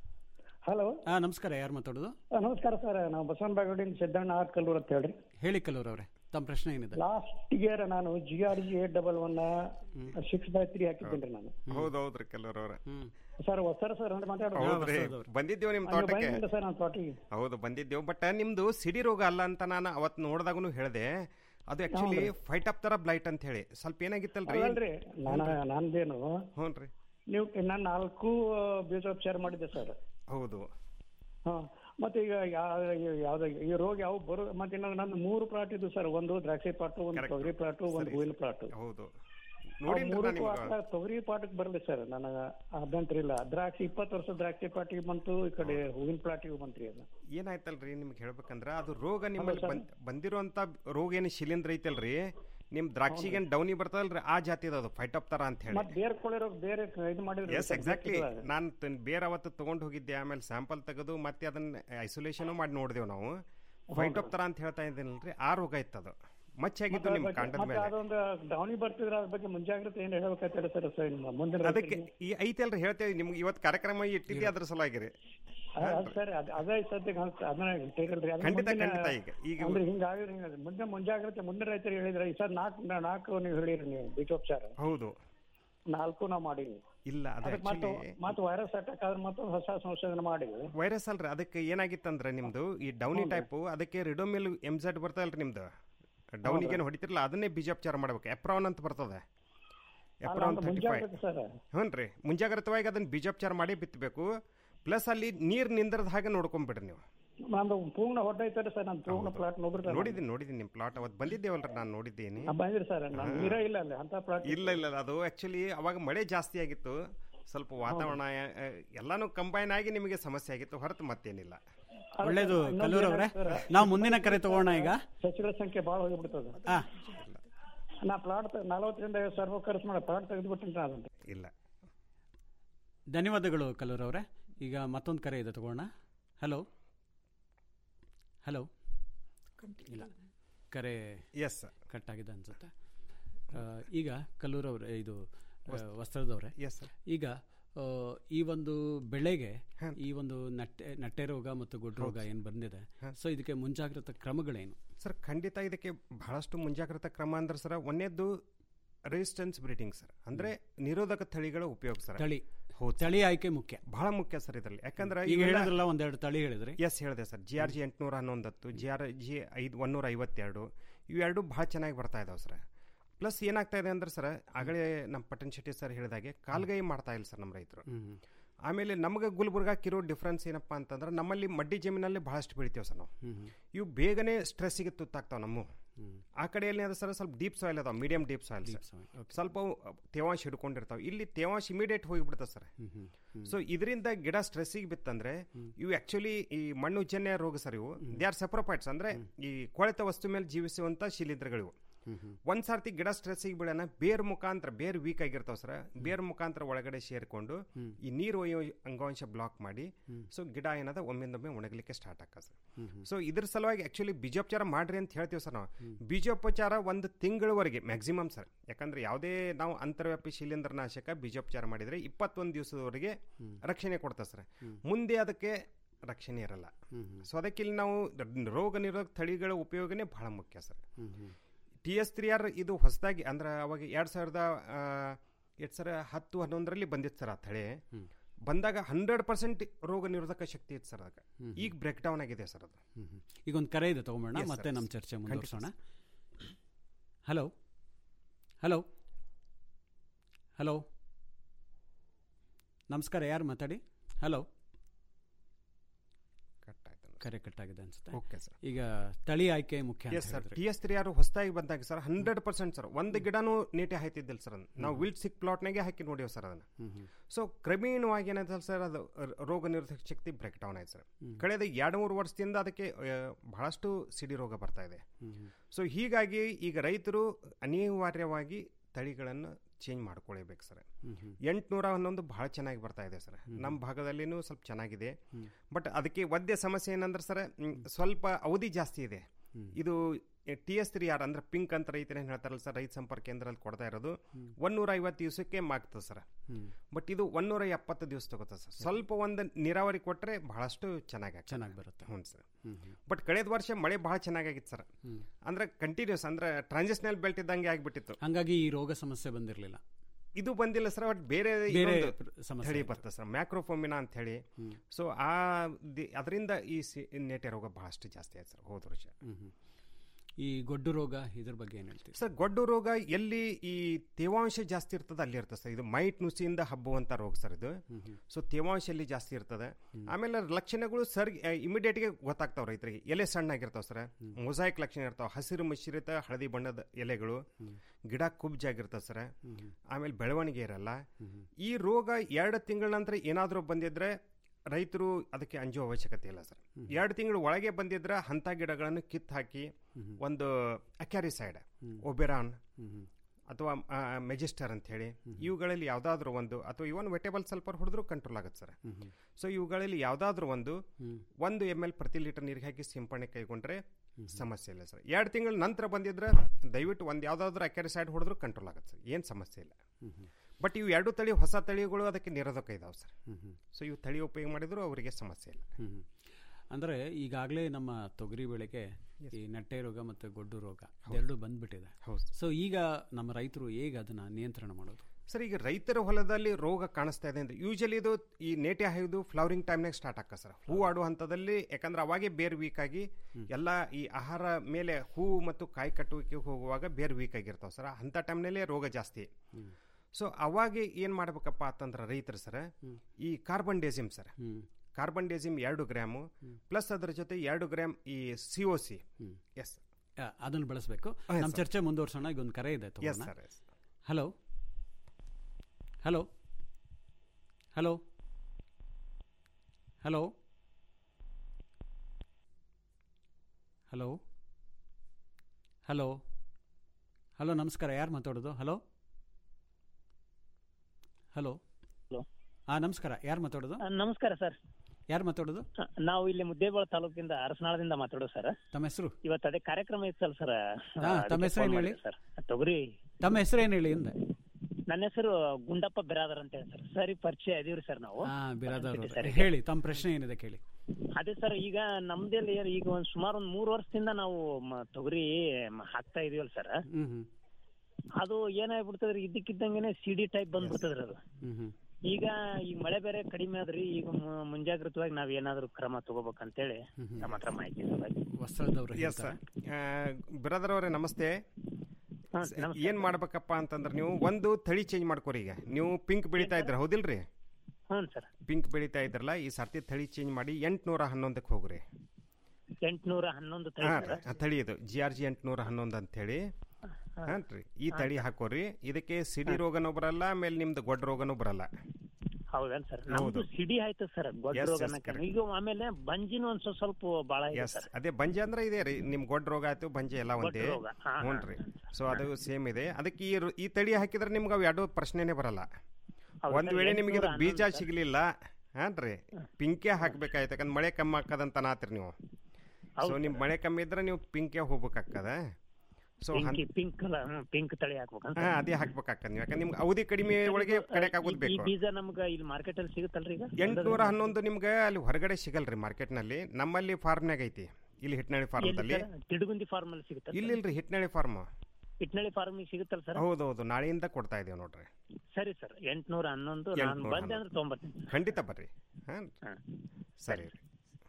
ಹಲೋ ಹಾ ನಮಸ್ಕಾರ ಯಾರು ಮಾತಾಡೋದು ನಮಸ್ಕಾರ ಸರ್ ನಾವು ಬಸವನ ಬಾಗಡಿಯಿಂದ ಸಿದ್ದಣ್ಣ ಆರ್ ಕಲ್ಲೂರ್ ಅಂತ ಹೇಳ್ರಿ ಹೇಳಿ ಕಲ್ಲೂರ್ ಅವರೇ ತಮ್ಮ ಪ್ರಶ್ನೆ ಏನಿದೆ ಲಾಸ್ಟ್ ಇಯರ್ ನಾನು G R G eight double one six by three ಹಾಕಿದ್ದೀನಿ ನಾನು ಹೌದು ಹೌದ್ರಿ ಕೆಲವ್ರವ್ರ ಸರ್ ಹೊಸರ ಸರ್ ಅಂದ್ರೆ ಹೌದ್ರಿ ಬಂದಿದ್ದೇವು ನಿಮ್ ತೋಟಕ್ಕೆ ಸರ್ ನನ್ನ ತೋಟಿಗೆ ಹೌದು ಬಂದಿದ್ದೇವು ಬಟ್ ನಿಮ್ದು ಸಿಡಿ ರೋಗ ಅಲ್ಲ ಅಂತ ನಾನು ಅವತ್ ನೋಡಿದಾಗೂ ಹೇಳಿದೆ ಅದು ಆಕ್ಚುಲಿ ಹೌದ್ರಿ. ಫೈಟ್ ಅಪ್ ತರ ಬ್ಲೈಟ್ ಅಂತ ಹೇಳಿ ಸ್ವಲ್ಪ ಏನಾಗಿತ್ತಲ್ರಿ ಅಲ್ಲಲ್ರಿ ನಾನು ನಂದೇನು ಹ್ಞೂನ್ರಿ ನೀವು ನಾನು ನಾಲ್ಕು ಬೀಜೋಪಚಾರ ಮಾಡಿದ್ದೆ ಸರ್ ಹೌದು ಹಾ ಮತ್ತೆ ಈಗ ಯಾವ್ದು ಈ ರೋಗ ಯಾವ ಬರೋ ಮತ್ತೆ ಇನ್ನೊಂದು ನಂದು ಮೂರು ಪ್ಲಾಟ್ ಇದ್ದು ಸರ್ ಒಂದು ದ್ರಾಕ್ಷಿ ಪ್ಲಾಟು ಒಂದು ತೊಗರಿ ಪ್ಲಾಟು ಒಂದು ಹೂವಿನ ಪ್ಲಾಟು ಹೌದು ಆ ನೋಡಿನ್ರಿ ಮೂರು ನಾನು ನಿಮ್ಗೆ ಪ್ಲಾಟ್ ತೊಗರಿ ಪಾಟಕ್ಕೆ ಬರಲಿ ಸರ್ ನನಗೆ ಅಭ್ಯಂತರ ಇಲ್ಲ ದ್ರಾಕ್ಷಿ ಇಪ್ಪತ್ತು ವರ್ಷ ದ್ರಾಕ್ಷಿ ಪ್ಲಾಟಿಗೆ ಬಂತು ಈ ಕಡೆ ಹೂವಿನ ಪ್ಲಾಟಿಗೆ ಬಂತ್ರಿ ಅದು ಏನಾಯ್ತಲ್ರಿ ನಿಮ್ಗೆ ಹೇಳ್ಬೇಕಂದ್ರ ಅದು ರೋಗ ನಿಮ್ಮಲ್ಲಿ ಸರ್. ಬಂದ್- ಬಂದಿರುವಂತ ರೋಗ ಏನು ಶಿಲೀಂಧ್ರ ಐತಲ್ರಿ ನಿಮ್ ದ್ರಾಕ್ಷಿಗೆ ಡೌನಿ ಬರ್ತದಲ್ರಿ ಆ ಜಾತಿದ ಅದು ಫೈಟ್ ಅಪ್ ತರ ಅಂತ ಹೇಳಿ ಮತ್ತೆ ಬೇರೆ ಕೊಳೆ ರೋಗ ಬೇರೆ ಇದು ಮಾಡಿದ್ರೆ ಎಸ್ ಎಕ್ಸಾಕ್ಟ್ಲಿ ನಾನು ಬೇರೆ ಅವತ್ತು ತಗೊಂಡು ಹೋಗಿದ್ದೆ ಆಮೇಲೆ ಸ್ಯಾಂಪಲ್ ತೆಗೆದು ಮತ್ತೆ ಅದನ್ನ ಐಸೋಲೇಷನ್ ಮಾಡಿ ನೋಡಿದೆವು ನಾವು ಫೈಟ್ ಅಪ್ ತರ ಅಂತ ಹೇಳ್ತಾ ಇದ್ದೀನಲ್ರಿ ಆ ರೋಗ ಇತ್ತು ಅದು ಮಚ್ಚಾಗಿದ್ದು ನಿಮ್ ಕಾಂಡದ ಮತ್ತೆ ಮೇಲೆ ಅದೊಂದು ಡೌನಿ ಬರ್ತಿದ್ರೆ ಅದ್ರ ಬಗ್ಗೆ ಮುಂಜಾಗ್ರತೆ ಏನು ಹೇಳ್ಬೇಕಾಗ್ತದೆ ಸರ್ ಸರ್ ನಿಮ್ಮ ಮುಂದಿನ ಅದಕ್ಕೆ ಈ ಐತಲ್ರಿ ಹೇಳ್ತೇವೆ ನಿಮ್ಗೆ ಇವತ್ತು ಕಾರ್ಯಕ್ರಮ ಇಟ್ಟಿದ್ದೆ ಅದ್ರ ಸಲುವಾಗಿರಿ ಸರ್ ಅದೇ ಸದ್ಯಕ್ಕೆ ಅನ್ಸ್ತ- ಅದನ್ನ ಇಟ್ಟಿರಲ್ರಿ ಅದ್ರ ಖಂಡಿತ, ಮುಂದಿನ- ಖಂಡಿತ ಈಗ. ಈಗ ಅಂದ್ರೆ ಹಿಂಗಾಗಿದ್ರೆ ಹಿಂಗ ಮುಂದೆ ಮುಂಜಾಗ್ರತೆ ಮುಂದೆ ರೈತರು ಹೇಳಿದ್ರೆ ಈ ಸರ್ ನಾಲ್ಕು ನಾಲ್ಕು ನೀವು ಹೇಳಿರಿ ನೀವು ಬೀಜೋಪಚಾರ ಹೌದು ನಾಲ್ಕು ನಾವು ಮಾಡೀವಿ ಇಲ್ಲ ಅದು ಅದಕ್ಕೆ ಮತ್ತೆ ಆಕ್ಚುಲಿ ಮತ್ತೆ ವೈರಸ್ ಅಟ್ಯಾಕ್ ಆದ್ರೆ ಮತ್ತೆ ಹೊಸ ಸಂಶೋಧನೆ ಮಾಡಿದ್ವಿ ವೈರಸ್ ಅಲ್ರಿ ಅದಕ್ಕೆ ಏನಾಗಿತ್ತಂದ್ರೆ ನಿಮ್ದು ಈ ಡೌನಿ ಟೈಪ್ ಅದಕ್ಕೆ ರಿಡೋಮಿಲ್ ಎಮ್ ಝೆಡ್ ಬರ್ತದಲ್ರಿ ನಿಮ್ದು ಡೌನಿಗೆ ಏನು ಹೊಡಿತಿರಲ್ಲ ಅದನ್ನೇ ಬೀಜೋಪಚಾರ ಮಾಡ್ಬೇಕು ಎಪ್ರಾನ್ ಅಂತ ಬರ್ತದೆ ಎಪ್ರಾನ್ ಅದು ತರ್ಟಿ ಫೈವ್ ಮುಂಜಾಗ್ರತೆ ಸರ್ ಹ್ಞೂ ರೀ ಮುಂಜಾಗ್ರತವಾಗಿ ಅದನ್ನ ಬೀಜೋಪಚಾರ ಮಾಡಿ ಬಿತ್ತಬೇಕು ಪ್ಲಸ್ ಅಲ್ಲಿ ನೀರು ನಿಂದ್ರದ ಹಾಗೆ ನೋಡ್ಕೊಂಬಿಡ್ರಿ ನೀವು ನಂದು ಪೂರ್ಣ ಹೊಟ್ಟೈತಾರೆ ಸರ್ ನಾನು ಪೂರ್ಣ ಪ್ಲಾಟ್ ನೋಡಿದ್ರೆ ನೋಡಿದ್ದೀನಿ ನೋಡಿದ್ದೀನಿ ನಿಮ್ಮ ಪ್ಲಾಟ್ ಅವತ್ತು ಬಂದಿದ್ದೇವಲ್ರಿ ನಾನು ನೋಡಿದ್ದೀನಿ ಬಂದಿರಿ ಸರ್ ನಾನು ನೀರೇ ಇಲ್ಲ ಅಲ್ಲಿ ಅಂತ ಪ್ಲಾಟ್ ಇಲ್ಲ ಇಲ್ಲ ಇಲ್ಲ, ಅದು ಆಕ್ಚುಲಿ ಅವಾಗ ಮಳೆ ಜಾಸ್ತಿ ಆಗಿತ್ತು ಸ್ವಲ್ಪ ವಾತಾವರಣ ಆ, ಎಲ್ಲಾನು ಕಂಬೈನ್ ಆಗಿ ನಿಮಗೆ ಸಮಸ್ಯೆ ಆಗಿತ್ತು ಹೊರತು ಮತ್ತೇನಿಲ್ಲ ಒಳ್ಳೇದು ಕಲ್ಲೂರ್ ಅವರೇ ನಾವು ಮುಂದಿನ ಕರೆ ತಗೋಣ ಈಗ ಸಸಿಗಳ ಸಂಖ್ಯೆ ಭಾಳ ಹೋಗಿಬಿಡ್ತದೆ ಹಾ ನಾ ಪ್ಲಾಟ್ ನಲವತ್ತರಿಂದ ಐವತ್ತು ಸಾವಿರ ರೂಪಾಯಿ ಖರ್ಚು ಮಾಡಿ ಪ್ಲಾಟ್ ತೆಗೆದುಬಿಟ್ಟಿನಿ ಅದನ್ನು ಇಲ್ಲ ಧನ್ಯವಾದಗಳು ಕಲ್ಲೂರ್ ಅವರೇ ಈಗ ಮತ್ತೊಂದು ಕರೆ ಇದೆ ತಗೋಣ ಹಲೋ ಹಲೋ ಇಲ್ಲ ಕರೆ ಎಸ್ ಕಟ್ ಆಗಿದೆ ಅನ್ಸುತ್ತೆ ಆ, ಈಗ ಕಲ್ಲೂರ್ ಅವ್ರೆ ಇದು ಆ, ವಸ್ತ್ರದವ್ರೆ ಎಸ್ ಈಗ ಆ, ಈ ಒಂದು ಬೆಳೆಗೆ ಈ ಒಂದು ನಟ್ಟೆ ನಟ್ಟೆ ರೋಗ ಮತ್ತು ಗುಡ್ ರೋಗ ಹೌದು. ಏನು ಬಂದಿದೆ ಸೊ ಇದಕ್ಕೆ ಮುಂಜಾಗ್ರತಾ ಕ್ರಮಗಳೇನು ಸರ್ ಖಂಡಿತ ಇದಕ್ಕೆ ಬಹಳಷ್ಟು ಮುಂಜಾಗ್ರತಾ ಕ್ರಮ ಅಂದ್ರೆ ಸರ್ ಒಂದೇದ್ದು ರೆಸಿಸ್ಟೆನ್ಸ್ ಬ್ರೀಡಿಂಗ್ ಸರ್ ಅಂದ್ರೆ ನಿರೋಧಕ ತಳಿಗಳ ಉಪಯೋಗ ಸರ್ ತಳಿ ಹೌದು ತಳಿ ಆಯ್ಕೆ ಮುಖ್ಯ ಬಹಳ ಮುಖ್ಯ ಸರ್ ಇದರಲ್ಲಿ ಯಾಕಂದ್ರೆ ಈಗ ಇವೆಲ್ಲ- ಹೇಳಿದ್ರಲ್ಲ ಒಂದೆರಡು ತಳಿ ಹೇಳಿದ್ರಿ ಎಸ್ ಹೇಳಿದೆ ಸರ್ ಜಿ ಆರ್ ಜಿ ಎಂಟುನೂರ ಹನ್ನೊಂದತ್ತು ಜಿ ಆರ್ ಜಿ ಐದು ಒನ್ನೂರ ಐವತ್ತೆರಡು ಇವೆರಡು ಭಾಳ ಚೆನ್ನಾಗಿ ಬರ್ತಾ ಇದಾವೆ ಸರ್ ಪ್ಲಸ್ ಏನಾಗ್ತಾ ಇದೆ ಅಂದ್ರೆ ಸರ್ ಆಗಲೇ ನಮ್ಮ ಪಟ್ಟಣ ಶೆಟ್ಟಿ ಸರ್ ಹೇಳಿದಾಗೆ ಕಾಲ್ಗೈ ಮಾಡ್ತಾ ಇಲ್ಲ ಸರ್ ನಮ್ಮ ರೈತರು ಆಮೇಲೆ ನಮಗೆ ಗುಲ್ಬರ್ಗಾಕ್ಕಿರೋ ಡಿಫ್ರೆನ್ಸ್ ಏನಪ್ಪಾ ಅಂತಂದ್ರೆ ನಮ್ಮಲ್ಲಿ ಮಡ್ಡಿ ಜಮೀನಲ್ಲಿ ಬಹಳಷ್ಟು ಬೆಳಿತೇವೆ ಸರ್ ನಾವು ಇವು ಬೇಗನೆ ಸ್ಟ್ರೆಸ್ಸಿಗೆ ತುತ್ತಾಗ್ತಾವೆ ನಮ್ಮ ಆ ಕಡೆಯಲ್ಲಿ ಅದ ಸರ್ ಸ್ವಲ್ಪ ಡೀಪ್ ಸಾಯಿಲ್ ಅದಾವ ಮೀಡಿಯಂ ಡೀಪ್ ಸಾಯಿಲ್ ಸ್ವಲ್ಪ ಅವು ತೇವಾಂಶ ಹಿಡ್ಕೊಂಡಿರ್ತಾವೆ ಇಲ್ಲಿ ತೇವಾಂಶ ಇಮಿಡಿಯೇಟ್ ಹೋಗಿಬಿಡ್ತದೆ ಸರ್ ಸೊ ಇದರಿಂದ ಗಿಡ ಸ್ಟ್ರೆಸ್ಸಿಗೆ ಬಿತ್ತಂದ್ರೆ ಇವು ಆಕ್ಚುಲಿ ಈ ಮಣ್ಣು ಜನ್ಯ ರೋಗ ಸರ್ ಇವು ದೇ ಆರ್ ಸೆಪ್ರೋಪೈಟ್ಸ್ ಅಂದ್ರೆ ಈ ಕೊಳೆತ ವಸ್ತು ಮೇಲೆ ಜೀವಿಸುವಂತ ಶಿಲೀಂಧ್ರಗಳು ಇವು. ಒಂದ್ ಸರ್ತಿ ಗಿಡ ಸ್ಟ್ರೆಸ್ಸಿಗೆ ಬಿಡೋಣ ಬೇರ್ ಮುಖಾಂತರ ಬೇರ್ ವೀಕ್ ಆಗಿರ್ತಾವ ಸರ್ ಬೇರ್ ಮುಖಾಂತರ ಒಳಗಡೆ ಸೇರ್ಕೊಂಡು ಈ ನೀರು ಒಯ್ಯೋ ಅಂಗಾಂಶ ಬ್ಲಾಕ್ ಮಾಡಿ ಸೊ ಗಿಡ ಏನದ ಒಮ್ಮಿಂದೊಮ್ಮೆ ಒಣಗಲಿಕ್ಕೆ ಸ್ಟಾರ್ಟ್ ಆಕ ಸರ್ ಸೊ ಇದ್ರ ಸಲುವಾಗಿ ಆಕ್ಚುಲಿ ಬೀಜೋಪಚಾರ ಮಾಡ್ರಿ ಅಂತ ಹೇಳ್ತೀವಿ ಸರ್ ನಾವು ಬೀಜೋಪಚಾರ ಒಂದು ತಿಂಗಳವರೆಗೆ ಮ್ಯಾಕ್ಸಿಮಮ್ ಸರ್ ಯಾಕಂದ್ರೆ ಯಾವುದೇ ನಾವು ಅಂತರ್ವ್ಯಾಪಿ ಶಿಲೀಂಧ್ರನಾಶಕ ಬೀಜೋಪಚಾರ ಮಾಡಿದ್ರೆ ಇಪ್ಪತ್ತೊಂದು ದಿವಸದವರೆಗೆ ರಕ್ಷಣೆ ಕೊಡ್ತಾ ಸರ್ ಮುಂದೆ ಅದಕ್ಕೆ ರಕ್ಷಣೆ ಇರಲ್ಲ ಸೊ ಅದಕ್ಕೆ ಇಲ್ಲಿ ನಾವು ರೋಗ ನಿರೋಧಕ ತಳಿಗಳ ಉಪಯೋಗನೇ ಬಹಳ ಮುಖ್ಯ sir T S three R ಇದು ಹೊಸದಾಗಿ ಅಂದ್ರೆ ಅವಾಗ ಎರಡು ಸಾವಿರದ ಎರಡು ಸಾವಿರ ಹತ್ತು ಹನ್ನೊಂದರಲ್ಲಿ ಬಂದಿತ್ತು ಸರ್ ಆ ತಳಿ ಬಂದಾಗ ಹಂಡ್ರೆಡ್ ಪರ್ಸೆಂಟ್ ರೋಗ ನಿರೋಧಕ ಶಕ್ತಿ ಇತ್ತು ಸರ್ ಅದಕ್ಕೆ ಈಗ ಬ್ರೇಕ್ ಡೌನ್ ಆಗಿದೆ ಸರ್ ಅದು ಈಗ ಒಂದು ಕರೆ ಇದೆ ತಗೊಂಬೋಣ Yes, ಮತ್ತೆ sir. ನಮ್ಮ ಚರ್ಚೆ ಖಂಡಿತ, ಮುಂದುವರ್ಸೋಣ ಹಲೋ ಹಲೋ ಹಲೋ ನಮಸ್ಕಾರ ಯಾರು ಮಾತಾಡಿ ಹಲೋ ಕರೆ ಕಟ್ಟಾಗಿದೆ ಅನ್ಸುತ್ತೆ ಓಕೆ ಸರ್ ಈಗ ತಳಿ ಆಯ್ಕೆ ಮುಖ್ಯ ಅಂತ ಎಸ್ ಸರ್ ಹೇಳಿದ್ರಿ. ಟಿ ಎಸ್ ತ್ರೀ ಯಾರು ಹೊಸದಾಗಿ ಬಂದಾಗ ಸರ್ ಹಂಡ್ರೆಡ್ ಪರ್ಸೆಂಟ್ ಸರ್ ಒಂದು ಗಿಡನೂ ನೀಟೆ ಹಾಯ್ತಿದ್ದಿಲ್ಲ ಸರ್ ಅದನ್ನ ನಾವು ವಿಲ್ಡ್ ಸಿಕ್ ಪ್ಲಾಟ್ನಾಗೆ ಹಾಕಿ ನೋಡಿವ್ ಸರ್ ಅದನ್ನ ಸೊ ಕ್ರಮೇಣವಾಗಿ ಏನಾಯ್ತು ಸರ್ ಅದು ರ- ರೋಗ ನಿರೋಧಕ ಶಕ್ತಿ ಬ್ರೇಕ್ ಡೌನ್ ಆಯ್ತು ಸರ್ ಕಳೆದ ಎರಡು ಮೂರು ವರ್ಷದಿಂದ ಅದಕ್ಕೆ ಆ, ಬಹಳಷ್ಟು ಸಿಡಿ ರೋಗ ಬರ್ತಾ ಇದೆ ಸೊ ಹೀಗಾಗಿ ಈಗ ರೈತರು ಅನಿವಾರ್ಯವಾಗಿ ತಳಿಗಳನ್ನು ಚೇಂಜ್ ಮಾಡ್ಕೊಳ್ಳೇಬೇಕು ಸರ್ ಎಂಟುನೂರ ಹನ್ನೊಂದು ಬಹಳ ಚೆನ್ನಾಗಿ ಬರ್ತಾ ಇದೆ ಸರ್ ನಮ್ಮ ಭಾಗದಲ್ಲಿನೂ ಸ್ವಲ್ಪ ಚೆನ್ನಾಗಿದೆ ಬಟ್ ಅದಕ್ಕೆ ಒದ್ದೆ ಸಮಸ್ಯೆ ಏನಂದ್ರೆ ಸರ್ ಮ್, ಸ್ವಲ್ಪ ಅವಧಿ ಜಾಸ್ತಿ ಇದೆ ಇದು ಟಿ ಎಸ್ ತ್ರೀ ಆರ್ ಅಂದ್ರೆ ಪಿಂಕ್ ಅಂತ ರೈತರು ಏನು ಹೇಳ್ತಾರಲ್ಲ ಸರ್ ರೈತ ಸಂಪರ್ಕ ಕೇಂದ್ರದಲ್ಲಿ ಕೊಡ್ತಾ ಇರೋದು ಒನ್ನೂರ ಐವತ್ತು ದಿವಸಕ್ಕೆ ಮಾಗ್ತದೆ ಸರ್ ಬಟ್ ಇದು ಒನ್ನೂರ ಎಪ್ಪತ್ತು ದಿವಸ ತಗೋತದೆ ಸರ್ ಸ್ವಲ್ಪ ಒಂದು ನೀರಾವರಿ ಕೊಟ್ಟರೆ ಬಹಳಷ್ಟು ಚೆನ್ನಾಗಿ ಚೆನ್ನಾಗಿ ಬರುತ್ತೆ ಹ್ಞೂ ಸರ್ ಬಟ್ ಕಳೆದ ವರ್ಷ ಮಳೆ ಬಹಳ ಚೆನ್ನಾಗಿತ್ತು ಸರ್ ಅಂದ್ರೆ ಕಂಟಿನ್ಯೂಸ್ ಅಂದ್ರೆ ಟ್ರಾನ್ಸಿಷನಲ್ ಬೆಲ್ಟ್ ಇದ್ದಂಗೆ ಆಗಿಬಿಟ್ಟಿತ್ತು ಹಂಗಾಗಿ ಈ ರೋಗ ಸಮಸ್ಯೆ ಬಂದಿರಲಿಲ್ಲ ಇದು ಬಂದಿಲ್ಲ ಸರ್ ಬಟ್ ಬೇರೆ ಬೇರೆ ಇನ್ನೊಂದು ಪ್ರ- ಸಮಸ್ಯೆ ತಳಿ ಇತ್ತು. ಬರ್ತದೆ ಸರ್ ಮ್ಯಾಕ್ರೋಫೋಮಿನಾ ಅಂತ ಹೇಳಿ ಸೊ ಆ ದಿ- ಅದರಿಂದ ಈ ಸಿ ನೆಟೆ ರೋಗ ಬಹಳಷ್ಟು ಜಾಸ್ತಿ ಆಯ್ತು ಸರ್ ಹೋದ ವರ್ಷ ಈ ಗೊಡ್ಡು ರೋಗ ಇದ್ರ ಬಗ್ಗೆ ಏನು ಹೇಳ್ತೀವಿ ಸರ್ ಗೊಡ್ಡು ರೋಗ ಎಲ್ಲಿ ಈ ತೇವಾಂಶ ಜಾಸ್ತಿ ಇರ್ತದೆ ಅಲ್ಲಿ ಇರ್ತದೆ ಸರ್ ಇದು ಮೈಟ್ ನುಸಿಯಿಂದ ಹಬ್ಬುವಂತ ರೋಗ ಸರ್ ಇದು ಸೊ ತೇವಾಂಶ ಅಲ್ಲಿ ಜಾಸ್ತಿ ಇರ್ತದೆ ಆಮೇಲೆ ಲಕ್ಷಣಗಳು ಸರ್ ಇಮಿಡಿಯೇಟ್ಗೆ ಗೊತ್ತಾಗ್ತಾವ ರೈತರಿಗೆ ಎಲೆ ಸಣ್ಣಾಗಿರ್ತಾವ ಸರ್ ಮೊಸಾಯಿಕ್ ಲಕ್ಷಣ ಇರ್ತಾವ ಹಸಿರು ಮಿಶ್ರಿತ ಹಳದಿ ಬಣ್ಣದ ಎಲೆಗಳು ಗಿಡ ಕುಬ್ಜಾಗಿರ್ತದೆ ಸರ್ ಆಮೇಲೆ ಬೆಳವಣಿಗೆ ಇರಲ್ಲ ಈ ರೋಗ ಎರಡು ತಿಂಗಳ ನಂತರ ಏನಾದರೂ ಬಂದಿದ್ರೆ ರೈತರು ಅದಕ್ಕೆ ಅಂಜುವ ಅವಶ್ಯಕತೆ ಇಲ್ಲ ಸರ್ ಎರಡು ತಿಂಗಳು ಒಳಗೆ ಬಂದಿದ್ರೆ ಅಂಥ ಗಿಡಗಳನ್ನು ಕಿತ್ತು ಹಾಕಿ ಒಂದು ಅಕ್ಯಾರಿಸೈಡ್ ಒಬೆರಾನ್ ಅಥವಾ ಮೆಜಿಸ್ಟರ್ ಅಂತ ಹೇಳಿ ಇವುಗಳಲ್ಲಿ ಯಾವುದಾದ್ರೂ ಒಂದು ಅಥವಾ ಇವನ್ ವೆಟೇಬಲ್ ಸಲ್ಫರ್ ಹೊಡೆದ್ರೂ ಕಂಟ್ರೋಲ್ ಆಗುತ್ತೆ ಸರ್ ಸೊ ಇವುಗಳಲ್ಲಿ ಯಾವುದಾದ್ರೂ ಒಂದು ಒಂದು ಎಮ್ ಎಲ್ ಪ್ರತಿ ಲೀಟರ್ ನೀರಿಗೆ ಹಾಕಿ ಸಿಂಪಡಣೆ ಕೈಗೊಂಡ್ರೆ ಸಮಸ್ಯೆ ಇಲ್ಲ ಸರ್ ಎರಡು ತಿಂಗಳ ನಂತರ ಬಂದಿದ್ರೆ ದಯವಿಟ್ಟು ಒಂದು ಯಾವುದಾದ್ರೂ ಅಕ್ಯಾರಿಸೈಡ್ ಹೊಡೆದ್ರೂ ಕಂಟ್ರೋಲ್ ಆಗುತ್ತೆ ಸರ್ ಏನು ಸಮಸ್ಯೆ ಇಲ್ಲ ಬಟ್ ಇವು ಎರಡು ತಳಿ ಹೊಸ ತಳಿಗಳು ಅದಕ್ಕೆ ನಿರೋಧಕ ಇದಾವೆ ಸರ್ ಸೊ ಇವು ತಳಿ ಉಪಯೋಗ ಮಾಡಿದ್ರು ಅವರಿಗೆ ಸಮಸ್ಯೆ ಇಲ್ಲ ಅಂದರೆ ಈಗಾಗಲೇ ನಮ್ಮ ತೊಗರಿ ಬೆಳೆಗೆ ಈ ನಟ್ಟೆ ರೋಗ ಮತ್ತು ಗೊಡ್ಡು ರೋಗ ಎರಡು ಬಂದ್ಬಿಟ್ಟಿದೆ ಸೊ ಈಗ ನಮ್ಮ ರೈತರು ಹೇಗೆ ಅದನ್ನ ನಿಯಂತ್ರಣ ಮಾಡೋದು ಸರ್ ಈಗ ರೈತರ ಹೊಲದಲ್ಲಿ ರೋಗ ಕಾಣಿಸ್ತಾ ಇದೆ ಅಂದ್ರೆ ಯೂಶಲಿ ಇದು ಈ ನೇಟೆ ಹಾಯ್ದು ಫ್ಲವರಿಂಗ್ ಟೈಮ್ನಾಗ ಸ್ಟಾರ್ಟ್ ಆಕ ಸರ್ ಹೂ ಆಡುವ ಹಂತದಲ್ಲಿ ಯಾಕಂದ್ರೆ ಅವಾಗೆ ಬೇರ್ ವೀಕ್ ಆಗಿ ಎಲ್ಲ ಈ ಆಹಾರ ಮೇಲೆ ಹೂ ಮತ್ತು ಕಾಯಿ ಕಟ್ಟುವಿಕೆ ಹೋಗುವಾಗ ಬೇರ್ ವೀಕ್ ಆಗಿರ್ತಾವೆ ಸರ್ ಅಂಥ ಟೈಮ್ನಲ್ಲೇ ರೋಗ ಜಾಸ್ತಿ ಸೊ ಅವಾಗ ಏನು ಮಾಡ್ಬೇಕಪ್ಪ ಅಂತಂದ್ರೆ ರೈತರು ಸರ್ ಈ carbendazim sir carbendazim ಎರಡು ಗ್ರಾಮು ಪ್ಲಸ್ ಅದರ ಜೊತೆ ಎರಡು ಗ್ರಾಮ್ ಈ ಸಿ ಒ ಸಿ ಎಸ್ ಆ, ಅದನ್ನ ಬಳಸಬೇಕು ಹಾ, ನಮ್ಮ ಸರ್. ಚರ್ಚೆ ಮುಂದುವರ್ಸೋಣ ಈಗ ಒಂದು ಕರೆ ಇದೆ Yes, sir, yes. Hello hello hello hello hello hello hello ನಮಸ್ಕಾರ ಯಾರು ಮಾತಾಡೋದು ಹಲೋ ಹಲೋ ಹಲೋ ಹಾಂ ನಮಸ್ಕಾರ ಯಾರು ಮಾತಾಡೋದು ಆ, ನಮಸ್ಕಾರ ಸರ್ ಯಾರು ಮಾತಾಡೋದು ಆ, ನಾವು ಇಲ್ಲಿ ಮುದ್ದೇಬೇಳ ತಾಲೂಕಿಂದ ಅರಸನಾಳದಿಂದ ಮಾತಾಡೋದು ಸರ್ ತಮ್ಮ ಹೆಸರು ಇವತ್ತು ಅದೇ ಕಾರ್ಯಕ್ರಮ ಇತ್ತಲ್ಲ ಸರ್ ಹಾ, ತಮ್ಮ ಹೆಸರು ಏನ್ ಹೇಳಿ? ಸರ್ ತೊಗರಿ ತಮ್ಮ ಹೆಸರು ಏನು ಹೇಳಿ ಅಂದೆ ನನ್ನ ಹೆಸರು ಗುಂಡಪ್ಪ ಬಿರಾದರ್ ಅಂತ ಹೇಳಿ ಸರ್ ಸರಿ ಪರಿಚಯ ಇದೀವ್ರಿ ಸರ್ ನಾವು ಹಾ ಬಿರಾದರ್ ಅವ್ರೆ. ಸರಿ. ಹೇಳಿ ತಮ್ಮ ಪ್ರಶ್ನೆ ಏನಿದೆ ಕೇಳಿ ಅದೇ ಸರ್ ಈಗ ನಮ್ದಲ್ಲಿ ಏನ್ ಈಗ ಒಂದ್ ಸುಮಾರು ಒಂದ್ ಮೂರ್ ವರ್ಷದಿಂದ ನಾವು ಮ- ತೊಗರಿ ಮ- ಹಾಕ್ತಾ ಇದೀವಲ್ಲ ಸರ್ ಹ್ಮ್ ಹ್ಮ್ ಅದು ಏನಾಗ್ಬಿಡ್ತದ್ರಿ ಇದ್ದಕ್ಕಿದ್ದಂಗೆನೆ ಸಿಡಿ ಟೈಪ್ ಬಂದ್ಬಿಡ್ತದ್ರಿ ಅದು ಹ್ಮ್ ಹ್ಮ್ ಈಗ ಈ ಮಳೆ ಬೇರೆ ಕಡಿಮೆ ಆದ್ರಿ ಈಗ ಮು- ಮುಂಜಾಗ್ರತವಾಗಿ ನಾವ್ ಏನಾದ್ರು ಕ್ರಮ ತಗೋಬೇಕಂತೇಳಿ ನಮ್ಮ ಹತ್ರ ಮಾಹಿತಿ ಸಲುವಾಗಿ. ವಸ್ತ್ರದವ್ರು ಎಸ್ ಸರ್ ಬ್ರದರ್ ಅವರೇ ನಮಸ್ತೆ ಏನ್ ಮಾಡ್ಬೇಕಪ್ಪ ಅಂತಂದ್ರೆ ನೀವು ಒಂದು ತಳಿ ಚೇಂಜ್ ಮಾಡ್ಕೋರಿ ಈಗ ನೀವು ಪಿಂಕ್ ಬೆಳಿತಾ ಇದ್ರ ಹೌದಿಲ್ರಿ ಹ್ಞೂ ಸರ್ ಪಿಂಕ್ ಬೆಳಿತಾ ಇದ್ರಲ್ಲ ಈ ಸರ್ತಿ ತಳಿ ಚೇಂಜ್ ಮಾಡಿ ಎಂಟ್ನೂರ ಹನ್ನೊಂದಕ್ಕೆ ಹೋಗ್ರಿ ಎಂಟ್ನೂರ ಹನ್ನೊಂದು ತಳಿ ಹಾ ಸರ್. ಆ ತಳಿ ಇದು ಜಿ ಆರ್ ಜಿ ಎಂಟ್ನೂರ ಹನ್ನೊಂದು ಅಂತ ಹೇಳಿ ಹಾನ್ರಿ ಈ ತಳಿ ಹಾಕೋರಿ ಇದಕ್ಕೆ ಸಿಡಿ ರೋಗನೂ ಬರಲ್ಲ ಆಮೇಲೆ ನಿಮ್ದು ಗೊಡ್ಡ ರೋಗನೂ ಬರಲ್ಲ ಹೌದೇನ್ ಸರ್ ಹೌದು. ನಮ್ದು ಸಿಡಿ ಆಯ್ತು ಸರ್ ಗೊಡ್ಡ Yes, ರೋಗ yes, ಅನ್ನಕ್ಕೆ. correct. ಈಗ ಆಮೇಲೆ ಬಂಜಿನೂ ಒಂದ್ ಸ್ವಲ್ಪ ಸ್ವಲ್ಪ ಬಾಳ ಇದೆ ಎಸ್ ಸರ್ ಅದೇ ಬಂಜೆ ಅಂದ್ರೆ ಇದೆ ರೀ ನಿಮ್ ಗೊಡ್ಡ ರೋಗ ಆಯ್ತು ಬಂಜೆ ಎಲ್ಲ ಗೊಡ್ಡ ಒಂದೇ ರೋಗ. ಹಾ, ಹಾ. ಹ್ಞೂನ್ರಿ ಸೊ ಅದು ಸೇಮ್ ಇದೆ ಅದಕ್ಕೆ ಈ ರು- ಈ ತಳಿ ಹಾಕಿದ್ರೆ ನಿಮ್ಗೆ ಅವು ಎರಡು ಪ್ರಶ್ನೆನೇ ಬರಲ್ಲ ಹೌದು ಒಂದ್ ಸರ್, ವೇಳೆ ನಿಮಗೆ ಇದು ಎಂಟ್ನೂರ ಬೀಜ ಹನ್ನೊಂದು ಸರ್. ಸಿಗ್ಲಿಲ್ಲ ಹಾನ್ರಿ ಪಿಂಕೆ ಹಾಕ್ಬೇಕಾಯ್ತು ಯಾಕಂದ್ರೆ ಮಳೆ ಕಮ್ಮಿ ಹಾಕದಂತ ನಾತ್ರಿ ನೀವು ಸೊ ಹೌದು ನಿಮ್ ಮಳೆ ಕಮ್ಮಿ ಇದ್ರೆ ನೀವು ಪಿಂಕೆ ಹೋಗ್ಬೇಕಾಗ್ತದ so pink pink colour pink ತಳಿ ಹಾಕ್ಬೇಕಂತ ಹಾ ಅದೇ ಹಾಕ್ಬೇಕಾಗ್ತದೆ ನೀವು ಯಾಕಂದ್ರೆ ನಿಮ್ಗೆ ಅವಧಿ ಕಡಿಮೆ ಒಳಗೆ ಕಡೆಕ್ ಆಗೋದು ಈ ಬೇಕು ಬೀಜ ನಮ್ಗ ಇಲ್ಲಿ ಮಾರ್ಕೆಟ್ ಅಲ್ಲಿ ಸಿಗುತ್ತಲ್ರಿ ಈಗ ಎಂಟ್ನೂರ ಹನ್ನೊಂದು ನಿಮ್ಗೆ ಅಲ್ಲಿ ಹೊರಗಡೆ ಸಿಗಲ್ರಿ ಮಾರ್ಕೆಟ್ನಲ್ಲಿ ನಮ್ಮಲ್ಲಿ ಫಾರ್ಮ್ನಾಗ ಐತಿ ಇಲ್ಲಿ ಹಿಟ್ನಳ್ಳಿ ಫಾರ್ಮ್ದಲ್ಲಿ ಎಲ್ಲಿ ಸರ್? ತಿಡುಗುಂದಿ ಫಾರ್ಮ್ ಅಲ್ಲಿ ಸಿಗುತ್ತಲ್ಲ ಇಲ್ಲಿ ಇಲ್ರಿ ಹಿಟ್ನಳ್ಳಿ ಫಾರ್ಮ್ ಇಟ್ನಳ್ಳಿ ಫಾರ್ಮ್ ಸಿಗುತ್ತಲ್ಲ ಸರ್ ಹೌದೌದು ನಾಳೆಯಿಂದ ಕೊಡ್ತಾ ಇದೀವಿ ನೋಡ್ರಿ ಸರಿ ಸರ್ ಎಂಟ್ನೂರ ಹನ್ನೊಂದು ನಾನು ಎಂಟ್ನೂರ ಬಂದೆ ಅಂದ್ರೆ ಹನ್ನೊಂದು. ತೊಗೊಂಬರ್ತೀನಿ ಖಂಡಿತ ಬರ್ರಿ ಹಾಂ ಸರಿ ರೀ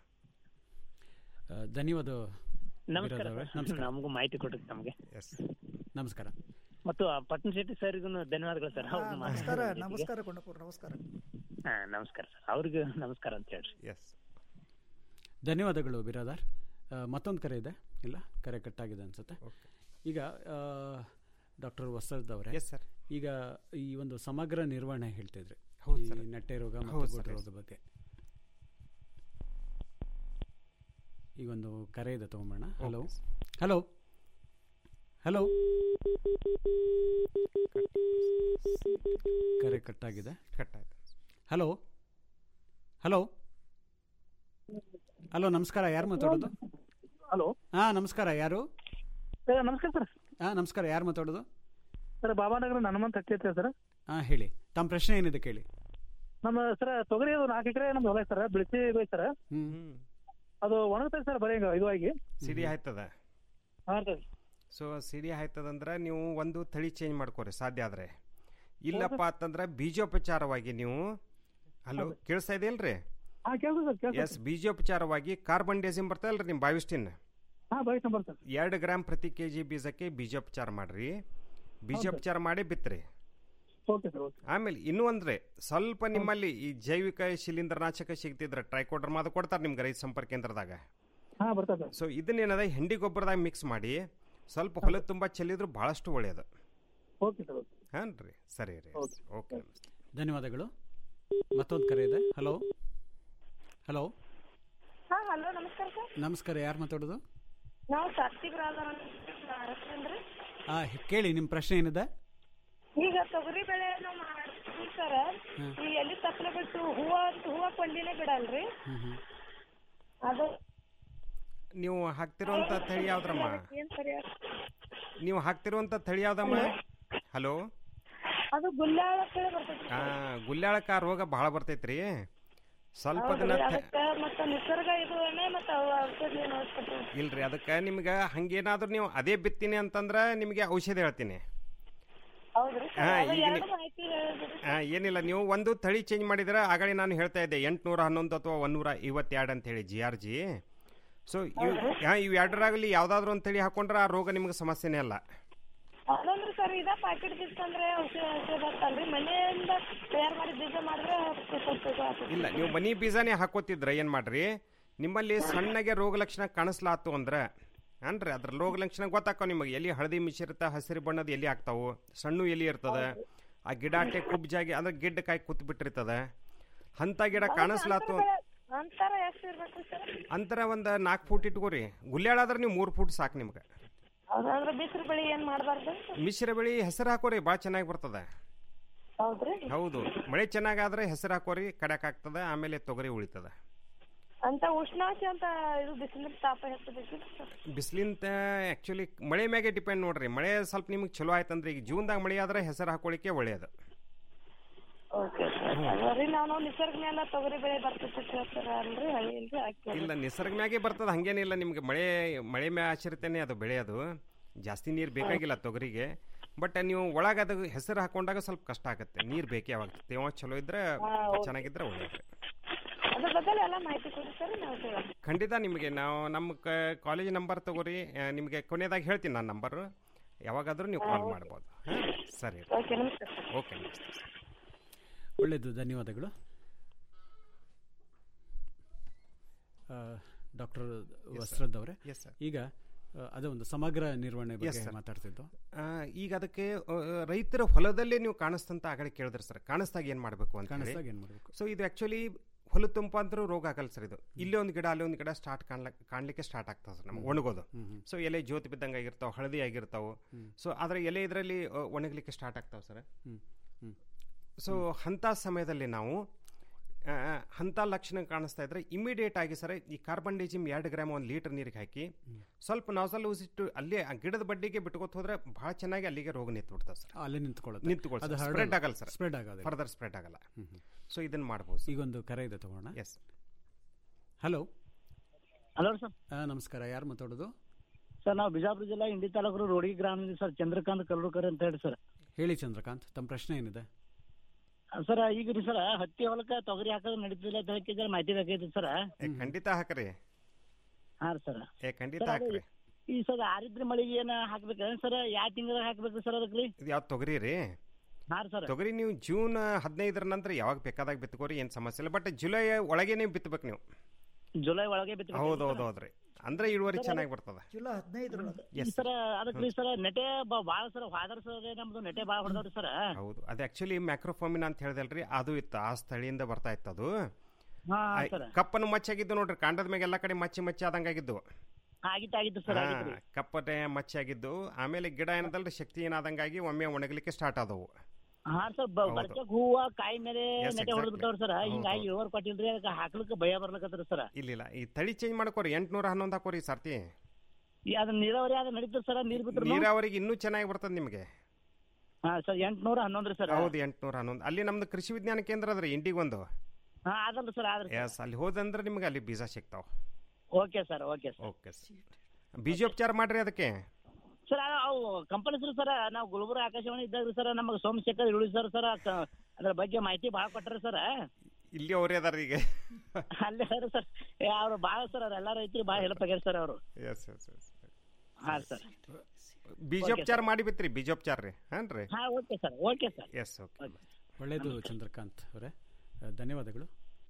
ಆ, ಧನ್ಯವಾದ ನಮಸ್ಕಾರ ಬಿರಾದರ್ ಅವರೇ. ಸರ್. ನಮಸ್ಕಾರ ನಮಗೂ ಮಾಹಿತಿ ಕೊಟ್ಟಿದ್ದು ನಮಗೆ ನಮಸ್ಕಾರ ಮತ್ತು ಆ ಪಟ್ನ ಶೆಟ್ಟಿ ಸರ್ಗೂ ಧನ್ಯವಾದಗಳು ಸರ್ ಹಾ, ಅವ್ರು ನಮಸ್ಕಾರ ಮಾತಾಡಿದ್ದಕ್ಕೆ. ನಮಸ್ಕಾರ ಕೊಂಡಪುರ ನಮಸ್ಕಾರ ಹಾ ನಮಸ್ಕಾರ ಸರ್ ಅವ್ರಿಗೂ ನಮಸ್ಕಾರ ಅಂತ ಹೇಳ್ರಿ ಎಸ್ ಧನ್ಯವಾದಗಳು ಬಿರಾದಾರ್ ಮತ್ತೊಂದು ಕರೆ ಇದೆ ಇಲ್ಲ ಕರೆ ಕಟ್ಟಾಗಿದೆ ಅನ್ಸುತ್ತೆ ಈಗ ಡಾಕ್ಟರ್ ವಸರ್ದ್ ಅವರೇ Yes, sir. ಈಗ ಈ ಒಂದು ಸಮಗ್ರ ನಿರ್ವಹಣೆ ಹೇಳ್ತಿದ್ರಿ ಹೌದು, ಈ sir. ನೆಟ್ಟೆ ರೋಗ ಹೌದು, ಮತ್ತು sir, ಗುಡ್ಡೆ yes. ರೋಗದ ಬಗ್ಗೆ ಈಗ ಒಂದು ಕರೆ ಇದೆ ತಗೊಂಬೋಣ ಹಲೋ ಹಲೋ ಹಲೋ ಕರೆ ಕಟ್ಟಾಗಿದೆ ಕಟ್ಟಾಗಿದೆ ಹಲೋ ಹಲೋ ಹಲೋ ನಮಸ್ಕಾರ ಯಾರು ಮಾತಾಡೋದು ಹಲೋ ಹಾ ನಮಸ್ಕಾರ ಯಾರು ನಮಸ್ಕಾರ ಸರ್ ಹಾ ನಮಸ್ಕಾರ ಯಾರು ಮಾತಾಡೋದು ಸರ್ ಬಾಬಾನಗರ ಹನುಮಂತ ಹತ್ತಿ ಐತೆ ಸರ್ ಹಾ ಹೇಳಿ ತಮ್ಮ ಪ್ರಶ್ನೆ ಏನಿದೆ ಕೇಳಿ ನಮ್ಮ ಸರ್ ತೊಗರಿ ಅದು ನಾಲ್ಕು ಎಕರೆ ನಮ್ದು ಹೊಲ ಸರ್ ಬಿಳಿಸಿ ಬೆಳೆ ಸರ್ ಹ್ಮ್ ಅದು ಒಣಗ್ತದೆ ಸರ್ ಬರೀ ಹಿಂಗ ಇದು ಆಗಿ ಸಿಡಿ ಆಯ್ತದ ಹಾಂ ಸರ್ ಸೊ ಸಿಡಿ ಆಯ್ತದಂದ್ರೆ ನೀವು ಒಂದು ತಳಿ ಚೇಂಜ್ ಮಾಡ್ಕೋರಿ ಸಾಧ್ಯ ಆದ್ರೆ ಇಲ್ಲಪ್ಪ ಅಂತಂದ್ರೆ ಬೀಜೋಪಚಾರವಾಗಿ ನೀವು ಹಲೋ ಕೇಳಿಸ್ತಾ ಇದೆಯಲ್ರಿ ಹಾಂ ಕೇಳ್ತು ಸರ್ ಕೇಳ್ತು ಎಸ್ ಬೀಜೋಪಚಾರವಾಗಿ ಕಾರ್ಬನ್ ಡೈಸಿಮ್ ಬರ್ತದಲ್ರಿ ನಿಮ್ಮ ಬಾವಿಸ್ಟಿನ್ ಹಾಂ ಬೈ ನಂಬರ್ ಸರ್ ಎರಡು ಗ್ರಾಮ್ ಪ್ರತಿ ಕೆ ಜಿ ಬೀಜಕ್ಕೆ ಬೀಜೋಪಚಾರ ಮಾಡ್ರಿ ಬೀಜೋಪಚಾರ ಮಾಡಿ ಬಿತ್ರಿ ಓಕೆ ಸರ್ ಓಕೆ ಆಮೇಲೆ ಇನ್ನೂ ಅಂದ್ರೆ ಸ್ವಲ್ಪ ನಿಮ್ಮಲ್ಲಿ ಈ ಜೈವಿಕ ಶಿಲೀಂಧ್ರನಾಶಕ ಸಿಗ್ತಿದ್ರೆ ಟ್ರೈಕೋಡರ್ಮ ಅದು ಕೊಡ್ತಾರೆ ನಿಮ್ಗೆ ರೈತ ಸಂಪರ್ಕ ಕೇಂದ್ರದಾಗ ಹಾಂ ಬರ್ತದೆ ಸೊ ಇದನ್ನೇನದ ಹೆಂಡಿ ಗೊಬ್ಬರದಾಗ ಮಿಕ್ಸ್ ಮಾಡಿ ಸ್ವಲ್ಪ ಹೊಲ ತುಂಬ ಚೆಲ್ಲಿದ್ರು ಬಹಳಷ್ಟು ಒಳ್ಳೆಯದು ಓಕೆ ಸರ್ ಓಕೆ ಹಾಂ ರೀ ಸರಿ ರೀ ಓಕೆ ನಮಸ್ತೆ ಧನ್ಯವಾದಗಳು ಮತ್ತೊಂದು ಕರೆ ಇದೆ ಹಲೋ ಹಲೋ ಹಾ ಹಲೋ ನಮಸ್ಕಾರ ಸರ್ ನಮಸ್ಕಾರ ಯಾರು ಮಾತಾಡೋದು ನಾವು ಸಾಕ್ಷಿ ಬ್ರಾದರ್ ಅಂದ್ರೆ ಆ ಕೇಳಿ ನಿಮ್ಮ ಪ್ರಶ್ನೆ ಏನಿದೆ ಈಗ ತೊಗರಿ ಬೆಳೆ ನಾವು ಮಾಡ್ತೀವಿ ಸರ್ ಹ್ಮ್. ಈ ಎಲ್ಲಿ ತಪ್ಪಲೆ ಬಿಟ್ಟು ಹೂವ ಹೂವ ಕೊಂಡಿನೇ ಬಿಡಲ್ರಿ ಹ್ಮ್ ಹ್ಮ್ ಅದು ನೀವು ಹಾಕ್ತಿರುವಂಥ ತಳಿ ಯಾವ್ದ್ರಮ್ಮ ಏನ್ ಸರಿ ನೀವು ಹಾಕ್ತಿರುವಂಥ ತಳಿ ಯಾವ್ದಮ್ಮ ಹಲೋ ಅದು ಗುಲ್ಲಾಳ ಕಡೆ ಬರ್ತೈತಿ ಆ ಗುಲ್ಯಾಳಕ ರೋಗ ಭಾಳ ಬರ್ತೈತ್ರಿ ಸ್ವಲ್ಪ ಅದನ್ನ ಹೌದ್ರಿ, ಥ- ಅದಕ್ಕ ಮತ್ತ ನಿಸರ್ಗ ಇದು ಮತ್ತ ಔಷಧಿ ಏನು ಅವಶ್ಯಕತೆ ಇಲ್ರಿ ಅದಕ್ಕೆ ನಿಮ್ಗೆ ಹಂಗೇನಾದ್ರೂ ನೀವು ಅದೇ ಬಿತ್ತೀನಿ ಅಂತಂದ್ರೆ ನಿಮಗೆ ಔಷಧಿ ಹೇಳ್ತೀನಿ ಹೌದ್ರಿ ಹಾ, ಸರ್ ಅದು ಈಗ ಎರಡು ನಿ- ಮಾಹಿತಿ ಹೇಳಿದ್ರಿ ಆ, ಏನಿಲ್ಲ ನೀವು ಒಂದು ತಳಿ ಚೇಂಜ್ ಮಾಡಿದ್ರೆ ಆಗಲೇ ನಾನು ಹೇಳ್ತಾ ಇದ್ದೆ ಎಂಟುನೂರ ಹನ್ನೊಂದು ಅಥವಾ ಒಂದೂರ ಐವತ್ತೆರಡು ಅಂತ ಹೇಳಿ ಜಿ ಆರ್ ಜಿ ಸೊ ಇವು ಹಾಂ ಇವು ಎರಡರಾಗಲಿ ಯಾವುದಾದ್ರೂ ಒಂದು ತಳಿ ಹಾಕೊಂಡ್ರೆ ಆ ರೋಗ ನಿಮ್ಗೆ ಸಮಸ್ಯೆನೇ ಅಲ್ಲ ಅದಂದ್ರೆ ಸರ್ ಇದ ಪ್ಯಾಕೆಟ್ ಬಿತ್ತಂದ್ರೆ ಔಷಧ ಔಷಧ ಬರ್ತಲ್ರಿ ಮನೆಯಿಂದ ತಯಾರು ಮಾಡಿ ಬೀಜ ಮಾಡಿದ್ರೆ ಸ್ವಲ್ಪ ಇದು ಆಗ್ತೈತಿ. ಇಲ್ಲ ನೀವು ಮನಿ ಬೀಜನೇ ಹಾಕೋತಿದ್ರೆ ಏನು ಮಾಡ್ರಿ ನಿಮ್ಮಲ್ಲಿ ಸಣ್ಣಗೆ ರೋಗ ಲಕ್ಷಣ ಕಾಣಿಸ್ಲಾತು ಅಂದ್ರೆ ಅನ್ರಿ ಅದ್ರ ರೋಗ ಲಕ್ಷಣ ಗೊತ್ತಾಕೋ ನಿಮಗೆ ಎಲ್ಲಿ ಹಳದಿ ಮಿಶ್ರಿತ ಹಸಿರು ಬಣ್ಣದ ಎಲ್ಲಿ ಆಗ್ತಾವು ಸಣ್ಣ ಎಲಿ ಇರ್ತದೆ ಆ ಗಿಡ ಅಟ್ಟೆ ಕುಬ್ಜಾಗಿ ಅಂದ್ರೆ ಗಿಡ್ಡ ಕಾಯಿ ಕೂತ್ ಬಿಟ್ಟಿರ್ತದೆ ಅಂತ ಗಿಡ ಕಾಣಿಸ್ಲಾತು ಅಂತರ ಎಷ್ಟು ಇರ್ಬೇಕು ಸರ್ ಅಂತರ ಒಂದು ನಾಲ್ಕು ಫೂಟ್ ಇಟ್ಕೋರಿ ಗುಲ್ಯಾಳಾದ್ರೆ ನೀವು ಮೂರು ಫೂಟ್ ಸಾಕು ನಿಮ್ಗೆ ಅದಂದ್ರೆ ಬಿಸಿಲು ಬೆಳೆ ಏನ್ ಮಾಡಬಾರ್ದು ಮಿಶ್ರ ಬೆಳಿ ಹೆಸರು ಹಾಕೋರಿ ಭಾಳ ಚೆನ್ನಾಗಿ ಬರ್ತದೆ ಹೌದ್ರಿ ಹೌದು ಮಳೆ ಚೆನ್ನಾಗಾದ್ರೆ ಹೆಸರು ಹಾಕೋರಿ ಕಡಕ್ ಆಗ್ತದೆ ಆಮೇಲೆ ತೊಗರಿ ಉಳಿತದೆ ಅಂತ ಉಷ್ಣಾಂಶ ಅಂತ ಇದು ಬಿಸಿಲಿನ ತಾಪ ಹೆಚ್ಚಬೇಕು ಬಿಸಿಲಿಂದ ಆ್ಯಕ್ಚುಲಿ ಮಳೆ ಮ್ಯಾಗೆ ಡಿಪೆಂಡ್ ನೋಡ್ರಿ ಮಳೆ ಸ್ವಲ್ಪ ನಿಮ್ಗೆ ಚಲೋ ಆಯ್ತಂದ್ರೆ ಈಗ ಜೂನ್ದಾಗ ಮಳೆ ಆದ್ರೆ ಹೆಸರು ಹಾಕೊಳ್ಳಿಕ್ಕೆ ಒಳ್ಳೆಯದು ಓಕೆ ಸರ್ ಅದ್ರಿ ನಾನು ನಿಸರ್ಗ ಮೇಲೆ ತೊಗರಿ ಬೆಳೆ ಬರ್ತೈತೆ ಹೇಳ್ತಾರ ಅಲ್ರಿ ಇಲ್ರಿ ಹಾಕಿ ಇಲ್ಲ ನಿಸರ್ಗ ಮ್ಯಾಗೆ ಬರ್ತದೆ ಹಂಗೇನಿಲ್ಲ ನಿಮ್ಗೆ ಮಳೆ ಮಳೆ ಮ್ಯಾ ಆಶ್ರಿತನೇ ಅದು ಬೆಳೆ ಅದು ಜಾಸ್ತಿ ನೀರು ಬೇಕಾಗಿಲ್ಲ ತೊಗರಿಗೆ ಬಟ್ ನೀವು ಒಳಗೆ ಅದು ಹೆಸರು ಹಾಕೊಂಡಾಗ ಸ್ವಲ್ಪ ಕಷ್ಟ ಆಗುತ್ತೆ ನೀರು ಬೇಕೇ ಅವಾಗ ತೇವಾಂಶ ಚಲೋ ಇದ್ರೆ ಚೆನ್ನಾಗಿದ್ರೆ ಒಳ್ಳೇದು ಅದ್ರ ಬಗ್ಗೆ ಎಲ್ಲ ಮಾಹಿತಿ ಕೊಡಿ ಸರ್ ನಾವು ತಗೊಳ್ತೀವಿ. ಖಂಡಿತ ನಿಮಗೆ ನಾವು ನಮ್ಮ ಕಾಲೇಜ್ ನಂಬರ್ ತಗೋರಿ ಆ, ನಿಮಗೆ ಕೊನೆಯದಾಗಿ ಹೇಳ್ತೀನಿ ನಾನು ನಂಬರು ಯಾವಾಗಾದರೂ ನೀವು ಕಾಲ್ ಮಾಡ್ಬೋದು ಹಾಂ ಸರಿ ಓಕೆ ನಮಸ್ತೆ ಸರ್ ಓಕೆ ನಮಸ್ತೆ ಒಳ್ಳೆಯದು ಧನ್ಯವಾದಗಳು ಡಾಕ್ಟರ್ ವಸ್ತ್ರದ್ ಅವರೇ Yes, sir. ಈಗ ಆ, ಅದೇ ಒಂದು ಸಮಗ್ರ ನಿರ್ವಹಣೆ Yes, ಬಗ್ಗೆ sir. ಮಾತಾಡ್ತಿದ್ದು ಆ, ಈಗ ಅದಕ್ಕೆ ಆ, ರೈತರ ಹೊಲದಲ್ಲೇ ನೀವು ಕಾಣಿಸ್ತಂತ ಆಗಡೆ ಕೇಳಿದ್ರಿ ಸರ್ ಕಾಣಿಸ್ದಾಗ ಏನು ಮಾಡಬೇಕು ಅಂತ ಕಾಣಿಸ್ದಾಗ ಏನ್ ಮಾಡ್ಬೇಕು? ಸೊ ಇದು ಆ್ಯಕ್ಚುಲಿ ಹೊಲ ತುಂಬಾಂತರ ರೋಗ ಆಗಲ್ಲ ಸರ್ ಇದು ಇಲ್ಲಿ ಒಂದು ಗಿಡ ಅಲ್ಲಿ ಒಂದು ಗಿಡ ಸ್ಟಾರ್ಟ್ ಕಾಣ್ಲಕ್ ಕಾಣ್ಲಿಕ್ಕೆ ಸ್ಟಾರ್ಟ್ ಆಗ್ತದೆ ಸರ್ ನಮ್ಗೆ ಒಣಗೋದು ಸೊ ಎಲೆ ಜ್ಯೋತಿ ಬಿದ್ದಂಗೆ ಆಗಿರ್ತಾವೆ ಹಳದಿ ಆಗಿರ್ತಾವೆ ಸೊ ಅದರ ಎಲೆ ಇದರಲ್ಲಿ ಒಣಗಲಿಕ್ಕೆ ಸ್ಟಾರ್ಟ್ ಆಗ್ತಾವೆ ಸರ್ ಹ್ಮ್ ಹ್ಮ್ ಸೊ ಅಂಥ ಸಮಯದಲ್ಲಿ ನಾವು ಆ, ಅಂಥ ಲಕ್ಷಣ ಕಾಣಿಸ್ತಾ ಇದ್ರೆ ಇಮಿಡಿಯೇಟ್ ಆಗಿ ಸರ್ ಈ ಕಾರ್ಬನ್ ಡೈಜಿಮ್ ಎರಡು ಗ್ರಾಮ್ ಒಂದು ಲೀಟರ್ ನೀರಿಗೆ ಹಾಕಿ ಸ್ವಲ್ಪ ನಾಸಲ್ ಊಸಿಟ್ಟು ಅಲ್ಲೇ ಆ ಗಿಡದ ಬಡ್ಡಿಗೆ ಬಿಟ್ಕೋತ ಹೋದ್ರೆ ಭಾಳ ಚೆನ್ನಾಗಿ ಅಲ್ಲಿಗೆ ರೋಗ ನಿಂತು ಬಿಡ್ತದೆ ಸರ್ ಅಲ್ಲೇ ನಿಂತ್ಕೊಳ್ಳುತ್ತೆ. ನಿಂತ್ಕೊಳ್ಳಿ ಅದು ಸ್ಪ್ರೆಡ್ ಹರಡಲ್ಲ. ಆಗಲ್ಲ ಸರ್ Spread ಆಗೋದಿಲ್ಲ. ಫರ್ದರ್ ಸ್ಪ್ರೆಡ್ ಆಗಲ್ಲ ಸೊ ಇದನ್ನ ಮಾಡ್ಬೋದು ಈಗ ಒಂದು ಕರೆ ಇದೆ ತಗೋಣ ಎಸ್ ಹಲೋ ಹಲೋ ಸರ್ ನಮಸ್ಕಾರ ಯಾರು ಮಾತಾಡೋದು ಸರ್ ನಾವು ಬಿಜಾಪುರ ಜಿಲ್ಲಾ ಇಂಡಿ ತಾಲೂಕು ರೋಡಿಗೆ ಗ್ರಾಮದಿಂದ ಸರ್ ಚಂದ್ರಕಾಂತ್ ಕಲ್ಲೂರ್ಕರ್ ಅಂತ ಹೇಳಿ ಸರ್ ಹೇಳಿ ಚಂದ್ರಕಾಂತ್ ತಮ್ಮ ಪ್ರಶ್ನೆ ಏನಿದೆ ಸರ್ ಈಗ ರೀ ಸರ್ ಹತ್ತಿ ಹೊಲಕ್ಕ ತೊಗರಿ ಹಾಕೋದು ನಡೀತಿಲ್ಲ ಅಂತ ಹೇಳಕ್ಕೆ ಜರ ಮಾಹಿತಿ ಬೇಕಾಯ್ತು ಸರ್ ಏ ಖಂಡಿತ ಹಾಕ್ರಿ ಹಾ ಸರ್ ಏ ಖಂಡಿತ ಸರ್, ಅದು ಹಾಕ್ರಿ ಈ ಸರ್ ಆರಿದ್ರ ಮಳಿಗೆ ಏನ ಹಾಕ್ಬೇಕ ಸರ್ ಯಾವ ತಿಂಗಳ ಹಾಕ್ಬೇಕು ಸರ್ ಅದಕ್ಕೆ ಇದು ಯಾವ್ದು ತೊಗರಿ ರೀ ಹಾ ಸರ್ ತೊಗರಿ ನೀವು ಜೂನ್ ಹದಿನೈದರ ನಂತರ ಯಾವಾಗ ಬೇಕಾದಾಗ ಬಿತ್ಕೋರಿ ಏನು ಸಮಸ್ಯೆ ಇಲ್ಲ ಬಟ್ ಜುಲೈ ಒಳಗೆ ನೀವು ಬಿತ್ತಬೇಕು ನೀವು ಜುಲೈ ಒಳಗೆ ಬಿತ್ತಿ ಹೌದು ಹೌದು ಹೌದ್ರಿ ಅಂದ್ರೆ ಇಳುವರಿ ಚೆನ್ನಾಗಿ ಬರ್ತದ ಜುಲೈ ಹದಿನೈದರೊಳಗೆ Yes, ಸರ್ ಅದಕ್ಕೆ ಸರ್ ನೆಟೆ ಬ- ಬಾಳ ಸರ್ ಹಾದರ್ ಸರ್ ನಮ್ದು ನೆಟೆ ಬಾಳ ಹೊಡೆದವ್ರಿ ಸರ್ ಹೌದು ಅದು ಆಕ್ಚುಲಿ ಮ್ಯಾಕ್ರೋಫೋಮಿನ್ ಅಂತ ಹೇಳ್ದಲ್ರಿ ಅದು ಇತ್ತು ಆ ಸ್ಥಳಿಯಿಂದ ಬರ್ತಾ ಇತ್ತು ಅದು ಹಾ ಆ, ಸರ್ ಕಪ್ಪನ್ನು ಮಚ್ಚಾಗಿದ್ದು ನೋಡ್ರಿ ಕಾಂಡದ ಮೇಲೆ ಎಲ್ಲಾ ಕಡೆ ಮಚ್ಚಿ ಮಚ್ಚಿ ಆದಂಗಾಗಿದ್ದು ಆಗಿತ್ತು ಆಗಿತ್ತು ಸರ್ ಹಾ, ಆಗಿತ್ರಿ ಕಪ್ಪನೆ ಮಚ್ಚಾಗಿದ್ದು ಆಮೇಲೆ ಗಿಡ ಏನದಲ್ರಿ ಶಕ್ತಿ ಏನಾದಂಗಾಗಿ ಒಮ್ಮೆ ಒಣಗಲಿಕ್ಕೆ ಸ್ಟಾರ್ಟ್ ಆದವು ಹಾ ಸರ್ ಹೌದು. ಬರ್ಚಕ್ ಹೂವ ಕಾಯಿ ಮೇಲೆ Yes, ನೆಟೆ ಹೊಡೆದ್ exactly. ಬಿಟ್ಟವ್ರ ಸರ್ ಹೌದು, ಹಿಂಗಾಗಿ ಹೌದು. ಇಳುವರ್ ಕೊಟ್ಟಿಲ್ರಿ ಅದಕ್ಕೆ ಹಾಕ್ಲಿಕ್ಕೆ ಭಯ ಬರ್ಲಕತ್ರಿ ಸರ್ ಇಲ್ಲಿಲ್ಲ ಈ ತಳಿ ಚೇಂಜ್ ಮಾಡ್ಕೋರಿ ಎಂಟ್ನೂರ ಹನ್ನೊಂದು ಹಾಕೋರಿ ಈ ಸರ್ತಿ ಅದನ್ನ ನೀರಾವರಿ ಅದ ನಡೀತದೆ ಸರ್ ನೀರ್ ಬಿಟ್ರು ನೀರಾವರಿಗೆ ಇನ್ನೂ ಚೆನ್ನಾಗಿ ಬರ್ತದೆ ನಿಮಗೆ ಹಾ ಸರ್ ಎಂಟ್ನೂರ ಹನ್ನೊಂದ್ರಿ ಸರ್ ಹೌದು ಎಂಟ್ನೂರ ಹನ್ನೊಂದು ಅಲ್ಲಿ ನಮ್ದು ಕೃಷಿ ವಿಜ್ಞಾನ ಕೇಂದ್ರ ಅದ್ರಿ ಇಂಡಿಗೊಂದು ಹಾ ಅದಲ್ರಿ ಸರ್ ಆದ್ರಿ ಎಸ್ ಅಲ್ಲಿ ಹೋದಂದ್ರೆ ನಿಮ್ಗೆ ಅಲ್ಲಿ ಬೀಜ ಸಿಗ್ತಾವ okay sir okay sir okay ಬೀಜೋಪಚಾರ ಮಾಡ್ರಿ ಅದಕ್ಕೆ ಸರ್ ಅವು ಕಂಪನಿ ಸರ್ ಸರ್ ನಾವು ಗುಲ್ಬರ್ಗ ಆಕಾಶವಾಣಿ ಇದ್ದಾಗ್ರಿ ಸರ್ ನಮಗೆ ಸೋಮಶೇಖರ್ ಇಳುಳಿ ಸರ್ ಸರ್ ಅದ್ರ ಬಗ್ಗೆ ಮಾಹಿತಿ ಭಾಳ ಕೊಟ್ಟಾರ ಸರ್ ಇಲ್ಲಿ ಅವರೇ ಅದಾರ ಈಗ ಅಲ್ಲೇ ಸರ್ ಸರ್ ಅವ್ರು ಭಾಳ ಸರ್ ಅವ್ರು ಎಲ್ಲ ರೈತರಿಗೆ ಭಾಳ ಹೆಲ್ಪ್ ಆಗ್ಯಾರ ಸರ್ ಅವರು ಎಸ್ ಎಸ್ ಎಸ್ ಹಾ ಸರ್ ಬೀಜೋಪಚಾರ ಮಾಡಿ ಬಿತ್ರಿ ಬೀಜೋಪಚಾರ ರೀ ಹಾನ್ ರೀ ಹಾ okay sir okay sir yes okay ಒಳ್ಳೆಯದು ಚಂದ್ರಕಾಂತ್ ಅವರೇ ಆ, ಧನ್ಯವಾದಗಳು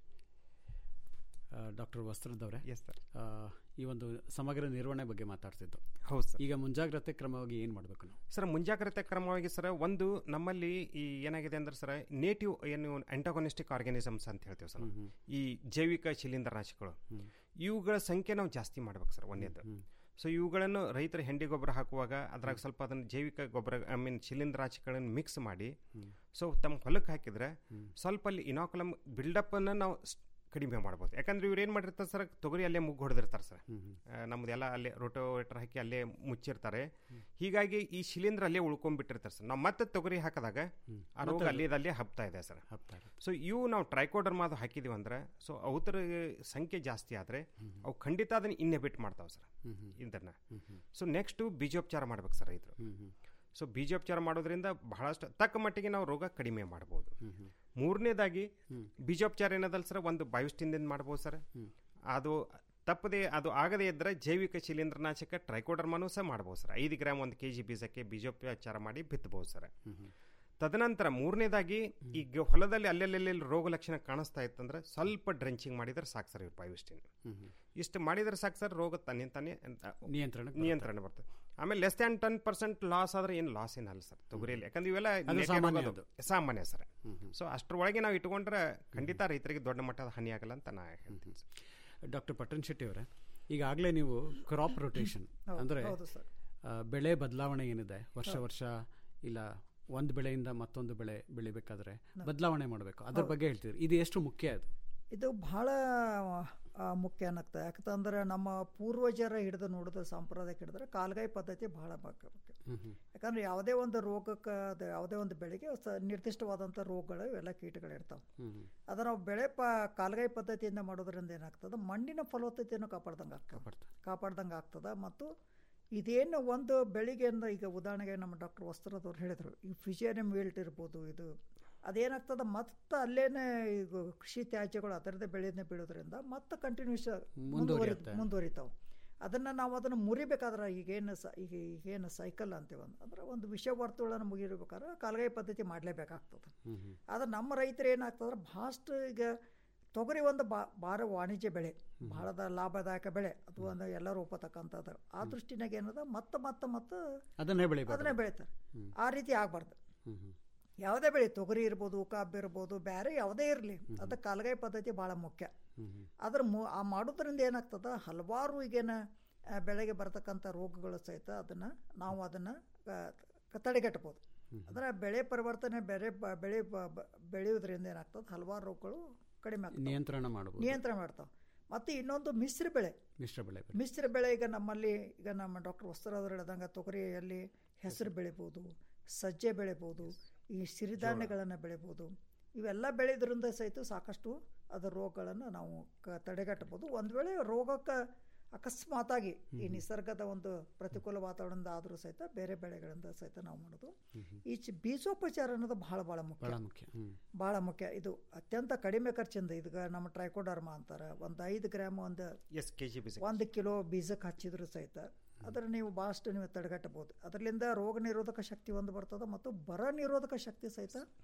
ಡಾಕ್ಟರ್ ವಸ್ತ್ರದವರೇ ಎಸ್ ಸರ್ ಈ ಒಂದು ಸಮಗ್ರ ನಿರ್ವಹಣೆ ಬಗ್ಗೆ ಮಾತಾಡ್ತಿದ್ದು ಹೌದು ಸರ್ ಈಗ ಮುಂಜಾಗ್ರತೆ ಕ್ರಮವಾಗಿ ಏನು ಮಾಡಬೇಕು ನಾವು ಸರ್ ಮುಂಜಾಗ್ರತೆ ಕ್ರಮವಾಗಿ ಸರ್ ಒಂದು ನಮ್ಮಲ್ಲಿ ಈ ಏನಾಗಿದೆ ಅಂದ್ರೆ ಸರ್ ನೇಟಿವ್ ಏನು ಅಂಟಾಗೋನಿಸ್ಟಿಕ್ ಆರ್ಗ್ಯಾನಿಸಮ್ಸ್ ಅಂತ ಹೇಳ್ತೀವಿ ಸರ್ ಈ ಜೈವಿಕ ಶಿಲೀಂಧ್ರನಾಶಕಗಳು ಇವುಗಳ ಸಂಖ್ಯೆ ನಾವು ಜಾಸ್ತಿ ಮಾಡ್ಬೇಕು ಸರ್ ಒಂದೇದು ಸೊ ಇವುಗಳನ್ನು ರೈತರ ಹೆಂಡಿ ಗೊಬ್ಬರ ಹಾಕುವಾಗ ಅದ್ರಾಗ ಸ್ವಲ್ಪ ಅದನ್ನು ಜೈವಿಕ ಗೊಬ್ಬರ ಐ ಮೀನ್ ಶಿಲೀಂಧ್ರಾಶಗಳನ್ನು ಮಿಕ್ಸ್ ಮಾಡಿ ಸೊ ತಮ್ಮ ಹೊಲಕ್ಕೆ ಹಾಕಿದ್ರೆ ಸ್ವಲ್ಪ ಅಲ್ಲಿ ಇನಾಕುಲಮ್ ಬಿಲ್ಡಪ್ಪನ್ನು ನಾವು ಸ್- ಕಡಿಮೆ ಮಾಡ್ಬೋದು ಯಾಕಂದ್ರೆ ಇವ್ರು ಏನು ಮಾಡಿರ್ತಾರೆ ಸರ್ ತೊಗರಿ ಅಲ್ಲೇ ಮುಗ್ಗು ಹೊಡೆದಿರ್ತಾರೆ ಸರ್ ಆ, ನಮ್ದೆಲ್ಲ ಅಲ್ಲೇ ರೋಟೋವೇಟರ್ ಹಾಕಿ ಅಲ್ಲೇ ಮುಚ್ಚಿರ್ತಾರೆ ಹೀಗಾಗಿ ಈ ಶಿಲೀಂಧ್ರ ಅಲ್ಲೇ ಉಳ್ಕೊಂಡ್ಬಿಟ್ಟಿರ್ತಾರೆ ಸರ್ ನಾವು ಮತ್ತೆ ತೊಗರಿ ಹಾಕಿದಾಗ ಆ ರೋಗ ಮತ್ತೆ ಅಲ್ಲಿ ಅಲ್ಲೇ ಹಬ್ತಾ ಇದೆ ಸರ್ ಹಬ್ತಾ ಇದೆ. ಸೊ ಇವು ನಾವು ಟ್ರೈಕೋಡರ್ಮ ಅದು ಹಾಕಿದೀವಿ ಅಂದ್ರೆ ಸೊ ಅವತರ ಸಂಖ್ಯೆ ಜಾಸ್ತಿ ಆದರೆ ಅವು ಖಂಡಿತ ಅದನ್ನ ಇನ್ನೆಬಿಟ್ ಮಾಡ್ತಾವೆ ಸರ್ ಇದನ್ನ ಸೊ ನೆಕ್ಸ್ಟು ಬೀಜೋಪಚಾರ ಮಾಡ್ಬೇಕು ಸರ್ ರೈತರು ಸೊ ಬೀಜೋಪಚಾರ ಮಾಡೋದ್ರಿಂದ ಬಹಳಷ್ಟು ತಕ್ಕ ಮಟ್ಟಿಗೆ ನಾವು ರೋಗ ಕಡಿಮೆ ಮಾಡ್ಬೋದು ಮೂರನೇದಾಗಿ ಬೀಜೋಪಚಾರ ಏನದಲ್ಲ ಸರ್ ಒಂದು ಬಯೋಸ್ಟಿನ್ದಿಂದ ಮಾಡ್ಬೋದು ಸರ್ ಅದು ತಪ್ಪದೆ ಅದು ಆಗದೇ ಇದ್ದರೆ ಜೈವಿಕ ಶಿಲೀಂಧ್ರನಾಶಕ ಟ್ರೈಕೋಡರ್ಮನೂ ಸಹ ಮಾಡ್ಬೋದು ಸರ್ ಐದು ಗ್ರಾಮ್ ಒಂದು ಕೆ ಜಿ ಬೀಜಕ್ಕೆ ಬೀಜೋಪಚಾರ ಮಾಡಿ ಬಿತ್ತಬಹುದು ಸರ್ ತದನಂತರ ಮೂರನೇದಾಗಿ ಈಗ ಹೊಲದಲ್ಲಿ ಅಲ್ಲೆಲ್ಲೆಲ್ಲಿ ರೋಗ ಲಕ್ಷಣ ಕಾಣಿಸ್ತಾ ಇತ್ತಂದ್ರೆ ಸ್ವಲ್ಪ ಡ್ರೆಂಚಿಂಗ್ ಮಾಡಿದ್ರೆ ಸಾಕು ಸರ್ ಇವ್ರು ಬಯೋಸ್ಟಿನ್ ಇಷ್ಟು ಮಾಡಿದ್ರೆ ಸಾಕು ಸರ್ ರೋಗ ತನ್ನಿಂದ ತಾನೇ ನಿಯಂತ್ರಣ ನಿಯಂತ್ರಣ ಬರ್ತದೆ ಆಮೇಲೆ less than ten percent loss ಆದ್ರೆ ಏನು ಲಾಸ್ ಏನಲ್ಲ ಸರ್ ತೊಗರಿಯಲ್ಲಿ ಯಾಕಂದ್ರೆ ಇವೆಲ್ಲ ಅದು native ಸಾಮಾನ್ಯ ಆಗೋದು. ಅದು. ಸಾಮಾನ್ಯ ಸರ್ ಸೊ ಅಷ್ಟರೊಳಗೆ ನಾವು ಇಟ್ಕೊಂಡ್ರೆ ಖಂಡಿತ ರೈತರಿಗೆ ದೊಡ್ಡ ಮಟ್ಟದ ಹಾನಿ ಆಗಲ್ಲ ಅಂತ ನಾ ಹೇಳ್ತೀನಿ ಸರ್ ಡಾಕ್ಟರ್ ಪಟ್ಟಣ್ ಶೆಟ್ಟಿ ಅವರೇ ಈಗಾಗಲೇ ನೀವು ಕ್ರಾಪ್ ರೊಟೇಷನ್ ಹೌದು, ಅಂದರೆ ಹೌದು ಸರ್. ಬೆಳೆ ಬದಲಾವಣೆ ಏನಿದೆ ವರ್ಷ ಹೌದು. ವರ್ಷ ಇಲ್ಲ ಒಂದು ಬೆಳೆಯಿಂದ ಮತ್ತೊಂದು ಬೆಳೆ ಬೆಳಿಬೇಕಾದ್ರೆ ಬದಲಾವಣೆ ಮಾಡಬೇಕು ಅದ್ರ ಹೌದು. ಬಗ್ಗೆ ಹೇಳ್ತಿದ್ರು ಇದು ಎಷ್ಟು ಮುಖ್ಯ ಅದು ಇದು ಬಹಳ ಆ, ಮುಖ್ಯ ಅನ್ನಕ್ತದೆ ಯಾಕಂತಂದ್ರೆ ನಮ್ಮ ಪೂರ್ವಜರ ಹಿಡಿದು ನೋಡಿದ ಸಾಂಪ್ರದಾಯಿಕ ಹಿಡಿದ್ರೆ ಕಾಲ್ಗಾಯಿ ಪದ್ಧತಿ ಬಹಳ ಮುಖ್ಯ ಮುಖ್ಯ ಯಾಕಂದ್ರೆ ಯಾವುದೇ ಒಂದು ರೋಗಕ್ಕೆ ಅದು ಯಾವುದೇ ಒಂದು ಬೆಳೆಗೆ ಸ ನಿರ್ದಿಷ್ಟವಾದಂಥ ರೋಗಗಳು ಇವೆಲ್ಲ ಕೀಟಗಳು ಇರ್ತಾವೆ ಅದನ್ನು ನಾವು ಬೆಳೆ ಪ ಕಾಲ್ಗಾಯಿ ಪದ್ಧತಿಯಿಂದ ಮಾಡೋದ್ರಿಂದ ಏನಾಗ್ತದೆ ಮಣ್ಣಿನ ಫಲವತ್ತತೆಯನ್ನು ಕಾಪಾಡ್ದಂಗೆ ಆಗ್ತದೆ ಕಾಪಾಡ್ದಂಗೆ ಆಗ್ತದೆ ಮತ್ತು ಇದೇನು ಒಂದು ಬೆಳಿಗ್ಗೆ ಅಂದ್ರೆ ಈಗ ಉದಾಹರಣೆಗೆ ನಮ್ಮ ಡಾಕ್ಟರ್ ವಸ್ತ್ರದವ್ರು ಹೇಳಿದರು ಈ ಫಿಜಿಯನಿಯಂ ವೀಲ್ಟ್ ಇರ್ಬೋದು ಇದು ಅದೇನಾಗ್ತದೆ ಮತ್ತೆ ಅಲ್ಲೇನೆ ಈಗ ಕೃಷಿ ತ್ಯಾಜ್ಯಗಳು ಅದರದ್ದೇ ಬೆಳೆಯನ್ನೇ ಬೀಳೋದ್ರಿಂದ ಮತ್ತೆ ಕಂಟಿನ್ಯೂಸ್ ಮುಂದುವರಿಯುತ್ತೆ. ಮುಂದುವರಿತಾವೆ ಅದನ್ನು ನಾವು ಅದನ್ನು ಮುರಿಬೇಕಾದ್ರೆ ಈಗೇನು ಸ ಈಗ ಈಗೇನು ಸೈಕಲ್ ಅಂತೀವಿ ಒಂದು ಅಂದ್ರೆ ಒಂದು ವಿಷಯ ವರ್ತುಳನ್ನು ಮುಗಿರ್ಬೇಕಾದ್ರೆ ಕಾಲ್ಗಾಯಿ ಪದ್ಧತಿ ಮಾಡಲೇಬೇಕಾಗ್ತದೆ ಆದ್ರೆ ನಮ್ಮ ರೈತರು ಏನಾಗ್ತದ್ರೆ ಭಾಳಷ್ಟು ಈಗ ತೊಗರಿ ಒಂದು ಬಾ ಭಾಳ ವಾಣಿಜ್ಯ ಬೆಳೆ ಬಹಳದ ಲಾಭದಾಯಕ ಬೆಳೆ ಅದು ಒಂದು ಎಲ್ಲರೂ ಒಪ್ಪತಕ್ಕಂಥದ್ದು ಆ ದೃಷ್ಟಿನಾಗ ಏನದ ಮತ್ತೆ ಮತ್ತೆ ಮತ್ತೆ ಅದನ್ನೇ ಬೆಳಿಬಾರ್ದು. ಅದನ್ನೇ ಬೆಳಿತಾರೆ ಆ ರೀತಿ ಆಗಬಾರ್ದು ಯಾವುದೇ ಬೆಳೆ ತೊಗರಿ ಇರ್ಬೋದು ಕಬ್ಬು ಇರ್ಬೋದು ಬೇರೆ ಯಾವುದೇ ಇರಲಿ ಅದಕ್ಕೆ ಕಾಲ್ಗಾಯಿ ಪದ್ಧತಿ ಭಾಳ ಮುಖ್ಯ ಅದ್ರ ಮು ಆ ಮಾಡೋದ್ರಿಂದ ಏನಾಗ್ತದೆ ಹಲವಾರು ಈಗೇನ ಆ, ಬೆಳೆಗೆ ಬರ್ತಕ್ಕಂಥ ರೋಗಗಳು ಸಹಿತ ಅದನ್ನು ನಾವು ಅದನ್ನು ತಡೆಗಟ್ಟಬೋದು ಅಂದರೆ ಬೆಳೆ ಪರಿವರ್ತನೆ ಬೆಳೆ ಬ- ಬೆಳೆ ಬ- ಬ- ಬೆಳೆಯೋದ್ರಿಂದ ಏನಾಗ್ತದೆ ಹಲವಾರು ರೋಗಗಳು ಕಡಿಮೆ ಆಗ್ತವೆ ನಿಯಂತ್ರಣ ಮಾಡಬಹುದು ನಿಯಂತ್ರಣ ಮಾಡ್ತಾವೆ ಮತ್ತು ಇನ್ನೊಂದು ಮಿಶ್ರ ಬೆಳೆ ಮಿಶ್ರ ಬೆಳೆ ಮಿಶ್ರ ಬೆಳೆ ಈಗ ನಮ್ಮಲ್ಲಿ ಈಗ ನಮ್ಮ ಡಾಕ್ಟರ್ ವಸ್ತ್ರದವ್ರು ಹೇಳ್ದಂಗೆ ತೊಗರಿಯಲ್ಲಿ ಹೆಸರು ಬೆಳಿಬೋದು ಸಜ್ಜೆ ಬೆಳಿಬೋದು ಈ ಸಿರಿಧಾನ್ಯಗಳನ್ನು ಬೆಳಿಬೋದು ಇವೆಲ್ಲ ಬೆಳೆಯೋದ್ರಿಂದ ಸಹಿತ ಸಾಕಷ್ಟು ಅದರ ರೋಗಗಳನ್ನು ನಾವು ಕ ತಡೆಗಟ್ಟಬೋದು ಒಂದು ವೇಳೆ ರೋಗಕ್ಕೆ ಅಕಸ್ಮಾತಾಗಿ ಈ ನಿಸರ್ಗದ ಒಂದು ಪ್ರತಿಕೂಲ ವಾತಾವರಣದಿಂದ ಆದರೂ ಸಹಿತ ಬೇರೆ ಬೆಳೆಗಳಿಂದ ಸಹಿತ ನಾವು ಮಾಡೋದು ಈ ಚಿ- ಬೀಜೋಪಚಾರ ಅನ್ನೋದು ಭಾಳ ಭಾಳ ಮುಖ್ಯ ಬಹಳ ಮುಖ್ಯ ಹ್ಮ್. ಭಾಳ ಮುಖ್ಯ ಇದು ಅತ್ಯಂತ ಕಡಿಮೆ ಖರ್ಚಿಂದ ಇದೀಗ ನಮ್ಮ ಟ್ರೈಕೋಡರ್ಮ ಅಂತಾರೆ ಒಂದು ಐದು ಗ್ರಾಮ್ ಒಂದು ಎಸ್ ಕೆ ಜಿ ಬೀಜ ಒಂದು ಕಿಲೋ ಬೀಜಕ್ಕೆ ಹಚ್ಚಿದ್ರು ಸಹಿತ ಅದರ ನೀವು ಭಾಳಷ್ಟು ನೀವು ತಡೆಗಟ್ಟಬಹುದು ಅದರಿಂದ ರೋಗ ನಿರೋಧಕ ಶಕ್ತಿ ಒಂದು ಬರ್ತದೆ ಮತ್ತು ಬರ ನಿರೋಧಕ ಶಕ್ತಿ ಸಹಿತ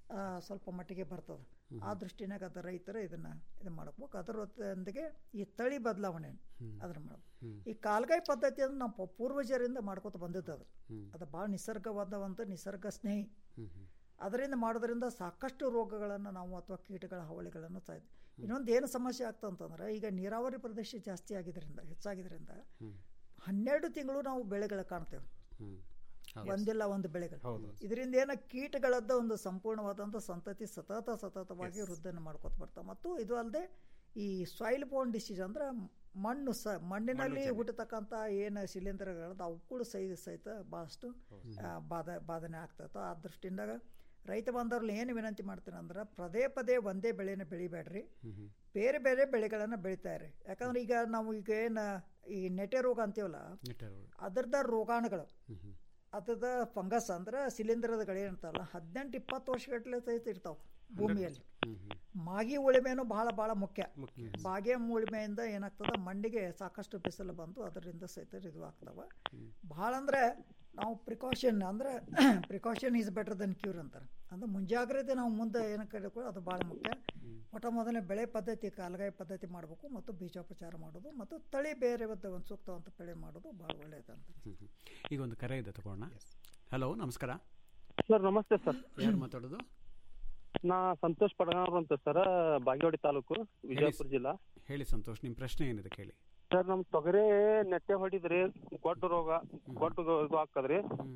ಆ, ಸ್ವಲ್ಪ ಮಟ್ಟಿಗೆ ಬರ್ತದೆ ಆ ದೃಷ್ಟಿನಾಗ ಅದ ರೈತರು ಇದನ್ನ ಇದು ಮಾಡ್ಬೇಕು ಅದರೊಂದಿಗೆ ಈ ತಳಿ ಬದಲಾವಣೆ ಅದನ್ನ ಮಾಡ್ಬೇಕು ಈ ಕಾಲ್ಗಾಯಿ ಪದ್ಧತಿ ಅಂದ್ರೆ ನಾವು ಪ- ಪೂರ್ವಜರಿಂದ ಮಾಡ್ಕೊತ ಬಂದಿದ್ದು ಅದು ಅದು ಭಾಳ ನಿಸರ್ಗವಾದವಂತ ನಿಸರ್ಗ ಸ್ನೇಹಿ ಅದರಿಂದ ಮಾಡೋದ್ರಿಂದ ಸಾಕಷ್ಟು ರೋಗಗಳನ್ನು ನಾವು ಅಥವಾ ಕೀಟಗಳ ಹಾವಳಿಗಳನ್ನು ಸಾಯ್ತು ಇನ್ನೊಂದು ಏನು ಸಮಸ್ಯೆ ಆಗ್ತಂತಂದ್ರೆ ಈಗ ನೀರಾವರಿ ಪ್ರದೇಶ ಜಾಸ್ತಿ ಆಗಿದ್ರಿಂದ ಹೆಚ್ಚಾಗಿದ್ರಿಂದ ಹನ್ನೆರಡು ತಿಂಗಳು ನಾವು ಬೆಳೆಗಳು ಕಾಣ್ತೇವೆ ಒಂದಿಲ್ಲ ಒಂದು ಬೆಳೆಗಳು ಇದರಿಂದ ಏನ ಕೀಟಗಳದ್ದ ಒಂದು ಸಂಪೂರ್ಣವಾದಂಥ ಸಂತತಿ ಸತತ ಸತತವಾಗಿ ವೃದ್ಧನೆ ಮಾಡ್ಕೊತ ಬರ್ತಾವೆ ಮತ್ತು ಇದು ಅಲ್ಲದೆ ಈ ಸಾಯಿಲ್ ಬೋನ್ ಡಿಸೀಸ್ ಅಂದ್ರೆ ಮಣ್ಣು ಸ ಮಣ್ಣಿನಲ್ಲಿ ಹುಟ್ಟತಕ್ಕಂಥ ಏನು ಶಿಲೀಂಧ್ರಗಳದ್ದು ಅವು ಕೂಡ ಸೈ ಸಹಿತ ಭಾಳಷ್ಟು ಆ, ಬಾಧ ಬಾಧನೆ ಆಗ್ತೈತೆ ಆ ದೃಷ್ಟಿಯಿಂದಾಗ ರೈತ ಬಾಂಧವ್ರಲ್ಲಿ ಏನು ವಿನಂತಿ ಮಾಡ್ತೀನಿ ಅಂದ್ರೆ ಪದೇ ಪದೇ ಒಂದೇ ಬೆಳೆನ ಬೆಳಿಬೇಡ್ರಿ ಬೇರೆ ಬೇರೆ ಬೆಳೆಗಳನ್ನು ಬೆಳಿತಾ ಇರಿ ಯಾಕಂದ್ರೆ ಈಗ ನಾವು ಈಗ ಏನು ಈ ನೆಟೆ ರೋಗ ಅಂತೀವಲ್ಲ ಅದರದ ರೋಗಾಣುಗಳು ಅದದ ಫಂಗಸ್ ಅಂದ್ರೆ ಶಿಲೀಂಧ್ರದಗಳು ಏನಂತಾರಲ್ಲ ಹದಿನೆಂಟು ಇಪ್ಪತ್ತು ವರ್ಷಗಟ್ಟಲೆ ಸಹಿತ ಇರ್ತಾವ ಭೂಮಿಯಲ್ಲಿ ಮಾಗಿ ಉಳಿಮೆನೂ ಬಹಳ ಬಹಳ ಮುಖ್ಯ ಬಾಗೆ ಉಳಿಮೆಯಿಂದ ಏನಾಗ್ತದ ಮಣ್ಣಿಗೆ ಸಾಕಷ್ಟು ಬಿಸಿಲು ಬಂದು ಅದರಿಂದ ಸಹಿತ ಇದು ಆಗ್ತಾವ ಭಾಳ ಅಂದ್ರೆ ನಾವು ಪ್ರಿಕಾಷನ್ ಅಂದ್ರೆ precaution is better than cure ಅಂತಾರೆ ಅಂದ್ರೆ ಮುಂಜಾಗ್ರತೆ ನಾವು ಮುಂದೆ ಏನಕ್ಕೆ ಇಡಬೇಕು ಅದು ಭಾಳ ಮುಖ್ಯ ಮೊಟ್ಟ ಮೊದಲನೇ ಬೆಳೆ ಪದ್ಧತಿ ಕಾಲಗಾಯಿ ಪದ್ಧತಿ ಮಾಡಬೇಕು ಮತ್ತು ಬೀಜೋಪಚಾರ ಮಾಡೋದು ಮತ್ತು ತಳಿ ಬೇರೆ ಒಂದು ಸೂಕ್ತವಂತ ಬೆಳೆ ಮಾಡೋದು ಭಾಳ ಒಳ್ಳೆಯದಂತ ಈಗ ಒಂದು ಕರೆ ಇದೆ ತಗೋಣ ಹಲೋ ನಮಸ್ಕಾರ ಸರ್ ನಮಸ್ತೆ ಸರ್ ಯಾರು ಮಾತಾಡೋದು ನಾ ಸಂತೋಷ್ ಪಡಗಾನವ್ರು ಅಂತ ಸರ್ ಬಾಗೇವಾಡಿ ತಾಲೂಕು ವಿಜಯಪುರ ಜಿಲ್ಲಾ ಹೇಳಿ ಸಂತೋಷ್ ನಿಮ್ಮ ಪ್ರಶ್ನೆ ಏನಿದೆ ಕೇಳಿ ಸರ್ ನಮ್ ತೊಗರಿ ನೆಟ್ಟೆ ಹೊಡಿದ್ರಿ ಗೊಡ್ಡು ರೋಗ ಗೊಡ್ಡು ಇದು ಹಾಕದ್ರಿ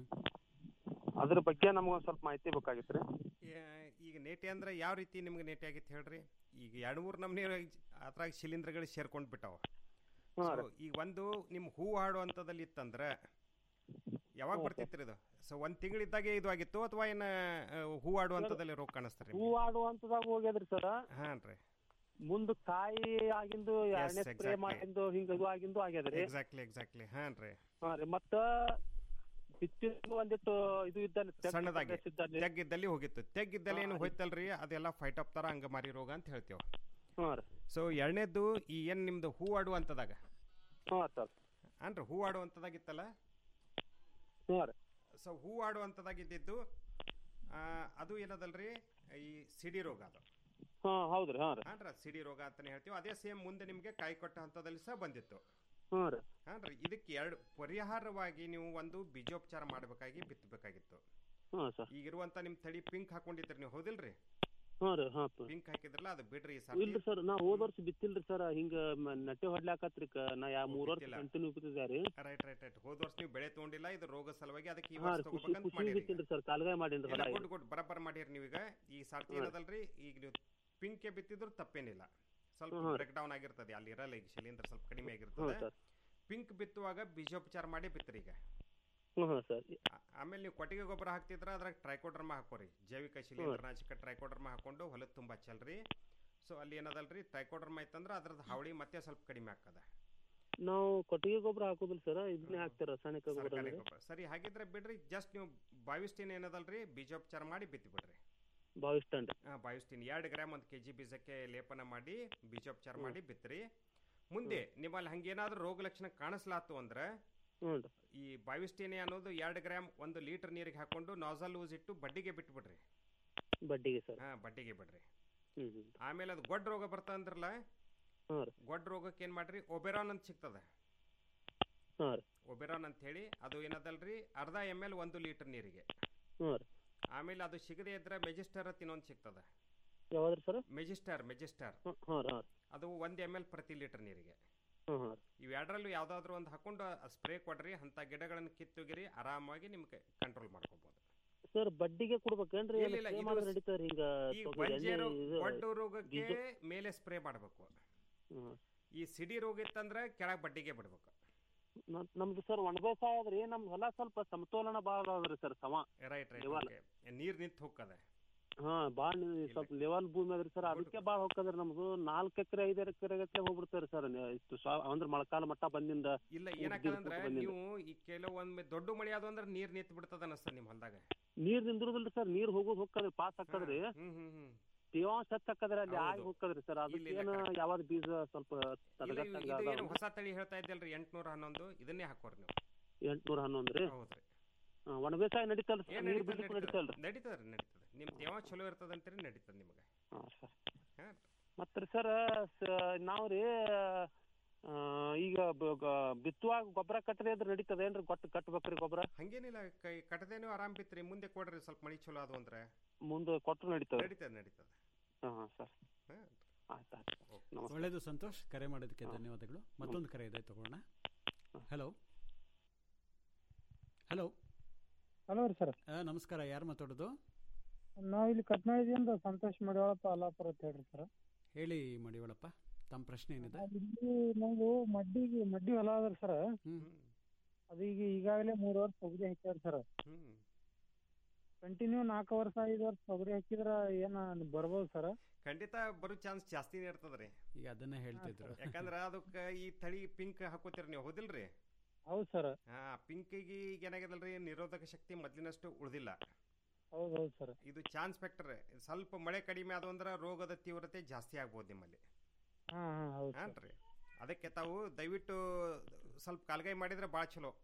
ಅದ್ರ ಬಗ್ಗೆ ನಮ್ಗೊಂದ್ ಸ್ವಲ್ಪ ಮಾಹಿತಿ ಬೇಕಾಗಿತ್ರಿ ಯಾ- ಈಗ ನೇಟೆ ಅಂದ್ರೆ ಯಾವ ರೀತಿ ನಿಮ್ಗೆ ನೇಟೆ ಆಗಿತ್ತು ಹೇಳ್ರಿ ಈಗ ಎರಡು ಮೂರು ನಮ್ನಿ ಅದ್ರಾಗ ಶಿಲೀಂಧ್ರಗಳು ಸೇರ್ಕೊಂಡ್ ಬಿಟ್ಟಾವ ಹಾ So, ಈಗ ಒಂದು ನಿಮ್ ಹೂ ಹಾಡು ಹಂತದಲ್ಲಿ ಇತ್ತಂದ್ರೆ ಯಾವಾಗ ಬರ್ತಿತ್ರಿ ಇದು ಸೊ ಒಂದ್ ತಿಂಗಳಿದ್ದಾಗೆ ಇದು ಆಗಿತ್ತು ಅಥವಾ ಏನ ಆ, ಹೂ ಆಡುವ ಹಂತದಲ್ಲಿ ರೋಗ ಕಾಣಿಸ್ತಾರೆ ಹೂ ಆಡುವಂತದಾಗ ಹೋಗ್ಯದ್ರಿ ಸರ್ ಹಾನ್ರಿ ಮುಂದ್ ಕಾಯಿ ಆಗಿಂದು ಎರಡನೇ ಸ್ಪ್ರೇ exactly. ಮಾಡಿಂದು ಹಿಂಗ ಇದು ಆಗಿಂದು ಆಗ್ಯದ್ರಿ ಎಕ್ಸಾಕ್ಟ್ಲಿ ಎಕ್ಸಾಕ್ಟ್ಲಿ ಹಾನ್ರಿ ಹಾ ರೀ ಮತ್ತ ಬಿತ್ತಿದ್ದು ಒಂದಿಟ್ಟು ಇದು ಇದ್ದಲ್ಲಿ ತೆಗ್ಗು ಸಣ್ಣದಾಗಿ ಪ್ರದೇಶ ಇದ್ದಲ್ಲಿ ತೆಗ್ಗಿದ್ದಲ್ಲಿ ಹೋಗಿತ್ತು ತೆಗ್ಗಿದ್ದಲ್ಲಿ ಏನು ಹೋಯ್ತಲ್ರಿ ಅದೆಲ್ಲ ಫೈಟ್ ಅಪ್ ತರ ಅಂಗಮಾರಿ ರೋಗ ಅಂತ ಹೇಳ್ತೇವೆ ಹಾ ರೀ ಸೊ ಎರಡನೇದ್ದು ಈ ಏನ್ ನಿಮ್ದು ಹೂ ಆಡುವಂತದಾಗ ಹಾ ಸರ್ ಅನ್ರಿ ಹೂ ಆಡುವಂತದಾಗಿತ್ತಲ್ಲ ಹಾ ರೀ ಸೊ ಹೂ ಆಡುವಂತದಾಗ ಇದ್ದಿದ್ದು ಆ, ಅದು ಏನದಲ್ರಿ ಈ ಸಿಡಿ ರೋಗ ಅದು ಹಾ ಹೌದ್ರಿ ಹಾ ರೀ ಹಾನ್ರ ಸಿಡಿ ರೋಗ ಅಂತಾನೆ ಹೇಳ್ತೀವಿ ಅದೇ ಸೇಮ್ ಮುಂದೆ ನಿಮ್ಗೆ ಕಾಯಿ ಕೊಟ್ಟ ಹಂತದಲ್ಲಿ ಸಹ ಬಂದಿತ್ತು ಹಾ ರೀ ಹಾನ್ರಿ ಇದಕ್ಕೆ ಎರಡು ಪರಿಹಾರವಾಗಿ ನೀವು ಒಂದು ಬೀಜೋಪಚಾರ ಮಾಡಬೇಕಾಗಿ ಬಿತ್ತಬೇಕಾಗಿತ್ತು ಹಾ ಸರ್ ಈಗಿರುವಂತ ನಿಮ್ ತಳಿ ಪಿಂಕ್ ಹಾಕೊಂಡಿದ್ರಿ ನೀವು ಹೌದಿಲ್ರಿ ಹಾ ರೀ ಹಾ ಸರ್ ಪಿಂಕ್ ಹಾಕಿದ್ರಲ್ಲ ಅದು ಬಿಡ್ರಿ ಈ ಇಲ್ರಿ ಸರ್ತಿ ಸರ್ ನಾ ಹೋದ ವರ್ಷ ಬಿತ್ತಿಲ್ರಿ ಸರ್ ಹಿಂಗ ಮ- ನಟ್ಟೆ ಹೊಡ್ಲಾಕತ್ರಿ ಕ- ನಾ ಯಾ ಮೂರ್ ವರ್ಷ ಬಿತ್ತಿಲ್ಲ. ಕಂಟಿನ್ಯೂ ಬಿತ್ತಿದ್ದೆ ರೈಟ್ ರೈಟ್ ರೈಟ್ ಹೋದ ವರ್ಷ ನೀವು ಬೆಳೆ ತಗೊಂಡಿಲ್ಲ ಇದು ರೋಗ ಸಲುವಾಗಿ ಅದಕ್ಕೆ ಈ ಹಾ ವರ್ಷ ರೀ ಖುಷಿ ತಗೋಬೇಕಂತ ಖುಷಿ ಮಾಡಿರಿ ಬಿತ್ತಿಲ್ರಿ ಸರ್ ಕಾಲ್ಗಾಯ ಮಾಡೀನ್ರಿ ಹೊಲ ಗುಡ್ ಗುಡ್ ಬರಬ್ಬರ ಮಾಡಿರಿ ನೀವೀಗ ಈ ಸರ್ತಿ ಹಾ. ಏನದಲ್ರಿ ಈಗ ನೀವು ಪಿಂಕೆ ಬಿತ್ತಿದ್ರು ತಪ್ಪೇನಿಲ್ಲ ಸ್ವಲ್ಪ ಹಾ. ಬ್ರೇಕ್ ಡೌನ್ ಆಗಿರ್ತದೆ ಅಲ್ಲಿ ಇರಲ್ಲ ಈಗ ಶಿಲೀಂಧ್ರ ಸ್ವಲ್ಪ ಕಡಿಮೆ ಹ್ಞೂ ಆಗಿರ್ತದೆ ಸರ್ ಪಿಂಕ್ ಬಿತ್ತುವಾಗ ಬೀಜೋಪಚಾರ ಮಾಡಿ ಬಿತ್ತರಿ ಈಗ ಹ್ಞೂ ಹಾಂ ಸರ್ ಆ- ಆಮೇಲೆ ನೀವು ಕೊಟ್ಟಿಗೆ ಗೊಬ್ಬರ ಹಾಕ್ತಿದ್ರ ಅದ್ರಾಗ ಟ್ರೈಕೋಡರ್ಮ ಹಾಕೋರಿ ಜೈವಿಕ ಶಿಲೀಂಧ್ರನಾಶಕ ಟ್ರೈಕೋಡರ್ಮ ಹಾಕೊಂಡು ಹೊಲದ ತುಂಬ ಚಲ್ರಿ ಸೊ ಅಲ್ಲಿ ಏನದಲ್ರಿ ಟ್ರೈಕೋಡರ್ಮ ಇತ್ತಂದ್ರೆ ಅದ್ರದ್ದು ಹಾವಳಿ ಮತ್ತೆ ಸ್ವಲ್ಪ ಕಡಿಮೆ ಆಗ್ತದೆ ನಾವು ಕೊಟ್ಟಿಗೆ ಗೊಬ್ಬರ ಹಾಕೋದಿಲ್ಲ ಸರ್ ಇದನ್ನೇ ಹಾಕ್ತೀರ ರಾಸಾಯನಿಕ ಗೊಬ್ಬರ ಸರ್ಕಾರಿ ಅಂದ್ರೆ ಗೊಬ್ಬರ ಸರಿ ಹಾಗಿದ್ರೆ ಬಿಡ್ರಿ ಜಸ್ಟ್ ನೀವು ಬಾವಿಸ್ಟಿನ್ ಏನದಲ್ರಿ ಬೀಜೋಪಚಾರ ಮಾಡಿ ಬಿತ್ತಿ ಬಿಡ್ರಿ ಭಾವಿಸ್ತಾನ್ ರೀ ಹಾಂ ಬಾವಿಸ್ಟಿನ್ ಎರಡು ಗ್ರಾಮ್ ಒಂದು ಕೆ ಜಿ ಬೀಜಕ್ಕೆ ಲೇಪನ ಮಾಡಿ ಬೀಜೋಪಚಾರ ಮಾಡಿ ಬಿತ್ರಿ ಮುಂದೆ ನಿಮ್ಮಲ್ಲಿ ಹಂಗೇನಾದ್ರೂ ರೋಗ ಲಕ್ಷಣ ಕಾಣಿಸ್ಲಾತು ಅಂದ್ರೆ ಹ್ಞೂ ರೀ ಈ ಬಾವಿಸ್ಟಿನಿ ಅನ್ನೋದು ಎರಡು ಗ್ರಾಮ್ ಒಂದು ಲೀಟರ್ ನೀರಿಗೆ ಹಾಕೊಂಡು ನಾಸಲ್ ಯೂಸ್ ಇಟ್ಟು ಬಡ್ಡಿಗೆ ಬಿಟ್ಬಿಡ್ರಿ ಬಡ್ಡಿಗೆ ಸರ್ ಹಾಂ ಬಡ್ಡಿಗೆ ಬಿಡ್ರಿ ಹ್ಞೂ ಹ್ಞೂ ಆಮೇಲೆ ಅದು ಗೊಡ್ಡ ರೋಗ ಬರ್ತಾ ಅಂದ್ರಲ್ಲ ಹಾಂ ರೀ ಗೊಡ್ಡ ರೋಗಕ್ಕೆ ಏನು ಮಾಡ್ರಿ ಒಬೆರಾನ್ ಅಂತ ಸಿಗ್ತದೆ ಹಾಂ ರೀ ಒಬೆರಾನ್ ಅಂತ ಹೇಳಿ ಅದು ಏನದಲ್ರಿ ಅರ್ಧ ಎಮ್ ಎಲ್ ಒಂದು ಲೀಟರ್ ನೀರಿಗೆ ಹ್ಞೂ ರೀ ಆಮೇಲೆ ಅದು ಸಿಗದೆ ಇದ್ರೆ ಮೆಜಿಸ್ಟರ್ ಅಂತ ಇನ್ನೊಂದು ಸಿಗ್ತದೆ ಯಾವ್ದ್ರಿ ಸರ್ ಮೆಜಿಸ್ಟರ್ ಮೆಜಿಸ್ಟರ್ ಹಾಂ ಹಾಂ ರೀ ಹಾಂ ರೀ ಅದು ಒಂದು ಎಮ್ ಎಲ್ ಪ್ರತಿ ಲೀಟರ್ ನೀರಿಗೆ ಹಾಂ ಹಾಂ ರೀ ಇವೆರಡರಲ್ಲೂ ಯಾವ್ದಾದ್ರು ಒಂದು ಹಾಕೊಂಡು ಸ್ಪ್ರೇ ಕೊಡ್ರಿ ಅಂತ ಗಿಡಗಳನ್ನು ಕಿತ್ತುಗಿರಿ ಆರಾಮಾಗಿ ನಿಮ್ಗೆ ಕಂಟ್ರೋಲ್ ಮಾಡ್ಕೋಬಹುದು ಸರ್ ಬಡ್ಡಿಗೆ ಕೊಡ್ಬೇಕೇನ್ರಿ ಇಲ್ಲ, ಇಲ್ಲ, ಸ್ಪ್ರೇ ಇದು ಮಾಡಿದ್ರೆ ನಡೀತಾವ್ರಿ ಹಿಂಗ ಈ ತೊಗರಿ ಎಣ್ಣೆ ಬಂಜೇರು ಇದು ಒಡ್ಡು ರೋಗಕ್ಕೆ ಬೀಜ ಮೇಲೆ ಸ್ಪ್ರೇ ಮಾಡಬೇಕು ಹ್ಮ್. ಈ ಸಿಡಿ ರೋಗ ಇತ್ತಂದ್ರೆ ಕೆಳಗೆ ಬಡ್ಡಿಗೆ ಬಿಡ್ಬೇಕು ನ- ನಮ್ದು ಸರ್ ಒಣ ಬೇಸಾಯ ಆದ್ರಿ ನಮ್ ಹೊಲ ಸ್ವಲ್ಪ ಸಮತೋಲನ ಬಾಳ ಅದ್ರಿ ಸರ್ ಸಮ ರೈಟ್ ರೈಟ್ Level. ನೀರ್ ನಿಂತು ಹೋಗ್ತದೆ ಹಾ ಬಾಳ ಸ್ವಲ್ಪ ಲೆವೆಲ್ ಭೂಮಿ ಅದ್ರಿ ಸರ್ ಅದಕ್ಕೆ ಬಾಳ ಹೋಗ್ತದ್ರಿ ನಮ್ದು ನಾಲ್ಕು ಎಕರೆ ಐದು ಎಕರೆ ಗಟ್ಲೆ ಹೋಗ್ಬಿಡ್ತಾರಿ ಸರ್ ಇಷ್ಟು ಸ್ವ ಅಂದ್ರೆ ಮೊಳಕಾಲ ಮಟ್ಟ ಬಂದಿಂದ ಇಲ್ಲ ಉದ್ದಿನ ಏನಾಕಂದ್ರೆ ಕೂಸು ಬಂದಿಂದ. ನೀವು ಈ ಕೆಲವೊಮ್ಮೆ ದೊಡ್ಡ ಮಳೆ ಆದ ಅಂದ್ರೆ ನೀರ್ ನಿಂತು ಬಿಡ್ತದ ಅನಸ್ತದ ನಿಮ್ ಹೊಲ್ದಾಗ ನೀರ್ ನಿಂದ್ರದಿಲ್ರಿ ಸರ್ ನೀರ್ ಹೋಗೋದು ಹೋಗ್ತದ್ರಿ ಪಾಸ್ ಹಾಕದ್ರಿ ಹ್ಮ್ ಹ್ಮ್ ಹ್ಮ್ ತೇವಾಂಶ ಹೆಚ್ಚ್ ಹಾಕದ್ರಿ ಅಲ್ಲಿ ಆಗಿ ಹೌದು. ಹೋಗ್ತದ್ರಿ ಸರ್ ಇಲ್ಲ, ಇಲ್ಲ, ಅದಕ್ಕೇನು correct. ಯಾವ್ದು ಬೀಜ ಸ್ವಲ್ಪ ಇಲ್ಲ ಇವ್- ತಡಗಟ್ಟಂಗ ಇದು ಏನು ಹೊಸ ತಳಿ ಹೇಳ್ತಾ ಇದ್ದಲ್ರಿ ಎಂಟ್ನೂರ ಹನ್ನೊಂದು ಇದನ್ನೇ ಹಾಕೋರಿ ನೀವು ಎಂಟ್ನೂರ ಹನ್ನೊಂದ್ರಿ ಹೌದ್ರಿ ಹಾ, ಒಣ ಬೇಸಾಯ ನಡೀತಲ್ರಿ ಏನ್ ನೀರ್ ನಡೀತದೆ ಬಿಡ್ಲಿಕ್ಕೆ ನಡೀತಲ್ರಿ ನಡೀತದ್ರಿ ನಡೀತದೆ ನಿಮ್ ತೇವ ಚಲೋ ಇರ್ತದಂತೀರಿ ನಡೀತದೆ ನಿಮಗೆ ಹಾಂ ಸರ್ ಹಾ ಮತ್ತೆ ರೀ ಸರ್ ನಾವು ರೀ ಆ, ಈಗ ಬ- ಗ- ಬಿತ್ತುವಾಗ ಗೊಬ್ಬರ ಕಟ್ಟದೆ ಅಂದ್ರೆ ನಡೀತದೇನ್ರಿ ಗೊತ್ತು ಕಟ್ಬೇಕ್ರಿ ಗೊಬ್ಬರ ಹಂಗೇನಿಲ್ಲ ಕೈ ಕಟ್ಟದೇನು ಆರಾಮ್ ಬಿತ್ರಿ ಮುಂದೆ ಕೊಡ್ರಿ ಸ್ವಲ್ಪ ಮಳಿ ಚಲೋ ಅದು ಅಂದ್ರೆ ಮುಂದೆ ಕೊಟ್ಟರು ನಡೀತದೆ ನಡೀತದೆ ನಡೀತದೆ ಹಾಂ ಹಾಂ ಸರ್ ಹಾ ಆಯ್ತು ಆಯ್ತು ನಮಸ್ತೆ ಒಳ್ಳೆಯದು ಸಂತೋಷ್ ಕರೆ ಮಾಡೋದಕ್ಕೆ ಧನ್ಯವಾದಗಳು ಮತ್ತೊಂದು ಕರೆ ಇದೆ ತಗೊಳ್ಳೋಣ ಹಲೋ ಹಲೋ ಹಲೋ ರೀ ಸರ್ ನಮಸ್ಕಾರ ಯಾರು ಮಾತಾಡೋದು ನಾವ್ ಇಲ್ಲಿ ಕಟ್ನಾಳದಿಂದ ಸಂತೋಷ್ ಮಡಿವಾಳಪ್ಪ ಅಲ್ಲಾಪುರ ಅಂತ ಹೇಳ್ರಿ ಸರ್ ಹೇಳಿ ಮಡಿವಾಳಪ್ಪ ತಮ್ಮ ಪ್ರಶ್ನೆ ಏನಿದೆ ಇಲ್ಲಿ ನಾವು ಮಡ್ಡಿಗೆ ಮಡ್ಡಿ ಹೊಲ ಅದ್ರಿ ಸರ್ ಅದು ಈಗ ಈಗಾಗಲೇ ಮೂರು ವರ್ಷ ತೊಗರಿ ಹಾಕ್ಯಾರ ಸರ್ ಹ್ಮ್ ಕಂಟಿನ್ಯೂ ನಾಲ್ಕು ವರ್ಷ ಐದು ವರ್ಷ ತೊಗರಿ ಹಾಕಿದ್ರ ಏನ ಬರ್ಬೋದು ಸರ್ ಖಂಡಿತ ಬರೋ ಚಾನ್ಸ್ ಜಾಸ್ತಿನೇ ಇರ್ತದ್ರಿ ಈಗ ಅದನ್ನೇ ಹೇಳ್ತಿದ್ರು ಯಾಕಂದ್ರ ಅದಕ್ಕ ಈ ತಳಿ ಪಿಂಕ್ ಹಾಕೋತೀರಿ ನೀವು ಹೌದಿಲ್ರಿ ಹೌದು ಸರ್ ಹಾ ಪಿಂಕಿಗೆ ಈಗ ಏನಾಗ್ಯದಲ್ರಿ ನಿರೋಧಕ ಶಕ್ತಿ ಮೊದ್ಲಿನಷ್ಟು ಉಳಿದಿಲ್ಲ ಹೌದು ಹೌದು ಸರ್ ಇದು ಚಾನ್ಸ್ ಫ್ಯಾಕ್ಟರ್ ಸ್ವಲ್ಪ ಮಳೆ ಕಡಿಮೆ ಆದ ಅಂದ್ರೆ ರೋಗದ ತೀವ್ರತೆ ಜಾಸ್ತಿ ಆಗ್ಬೋದು ನಿಮ್ಮಲ್ಲಿ ಹಾ ಹಾ ಹೌದು ಹಾನ್ರಿ ಅದಕ್ಕೆ ತಾವು ದಯವಿಟ್ಟು ಸ್ವಲ್ಪ ಕಾಲ್ಗೈ ಮಾಡಿದ್ರೆ ಭಾಳ ಚಲೋ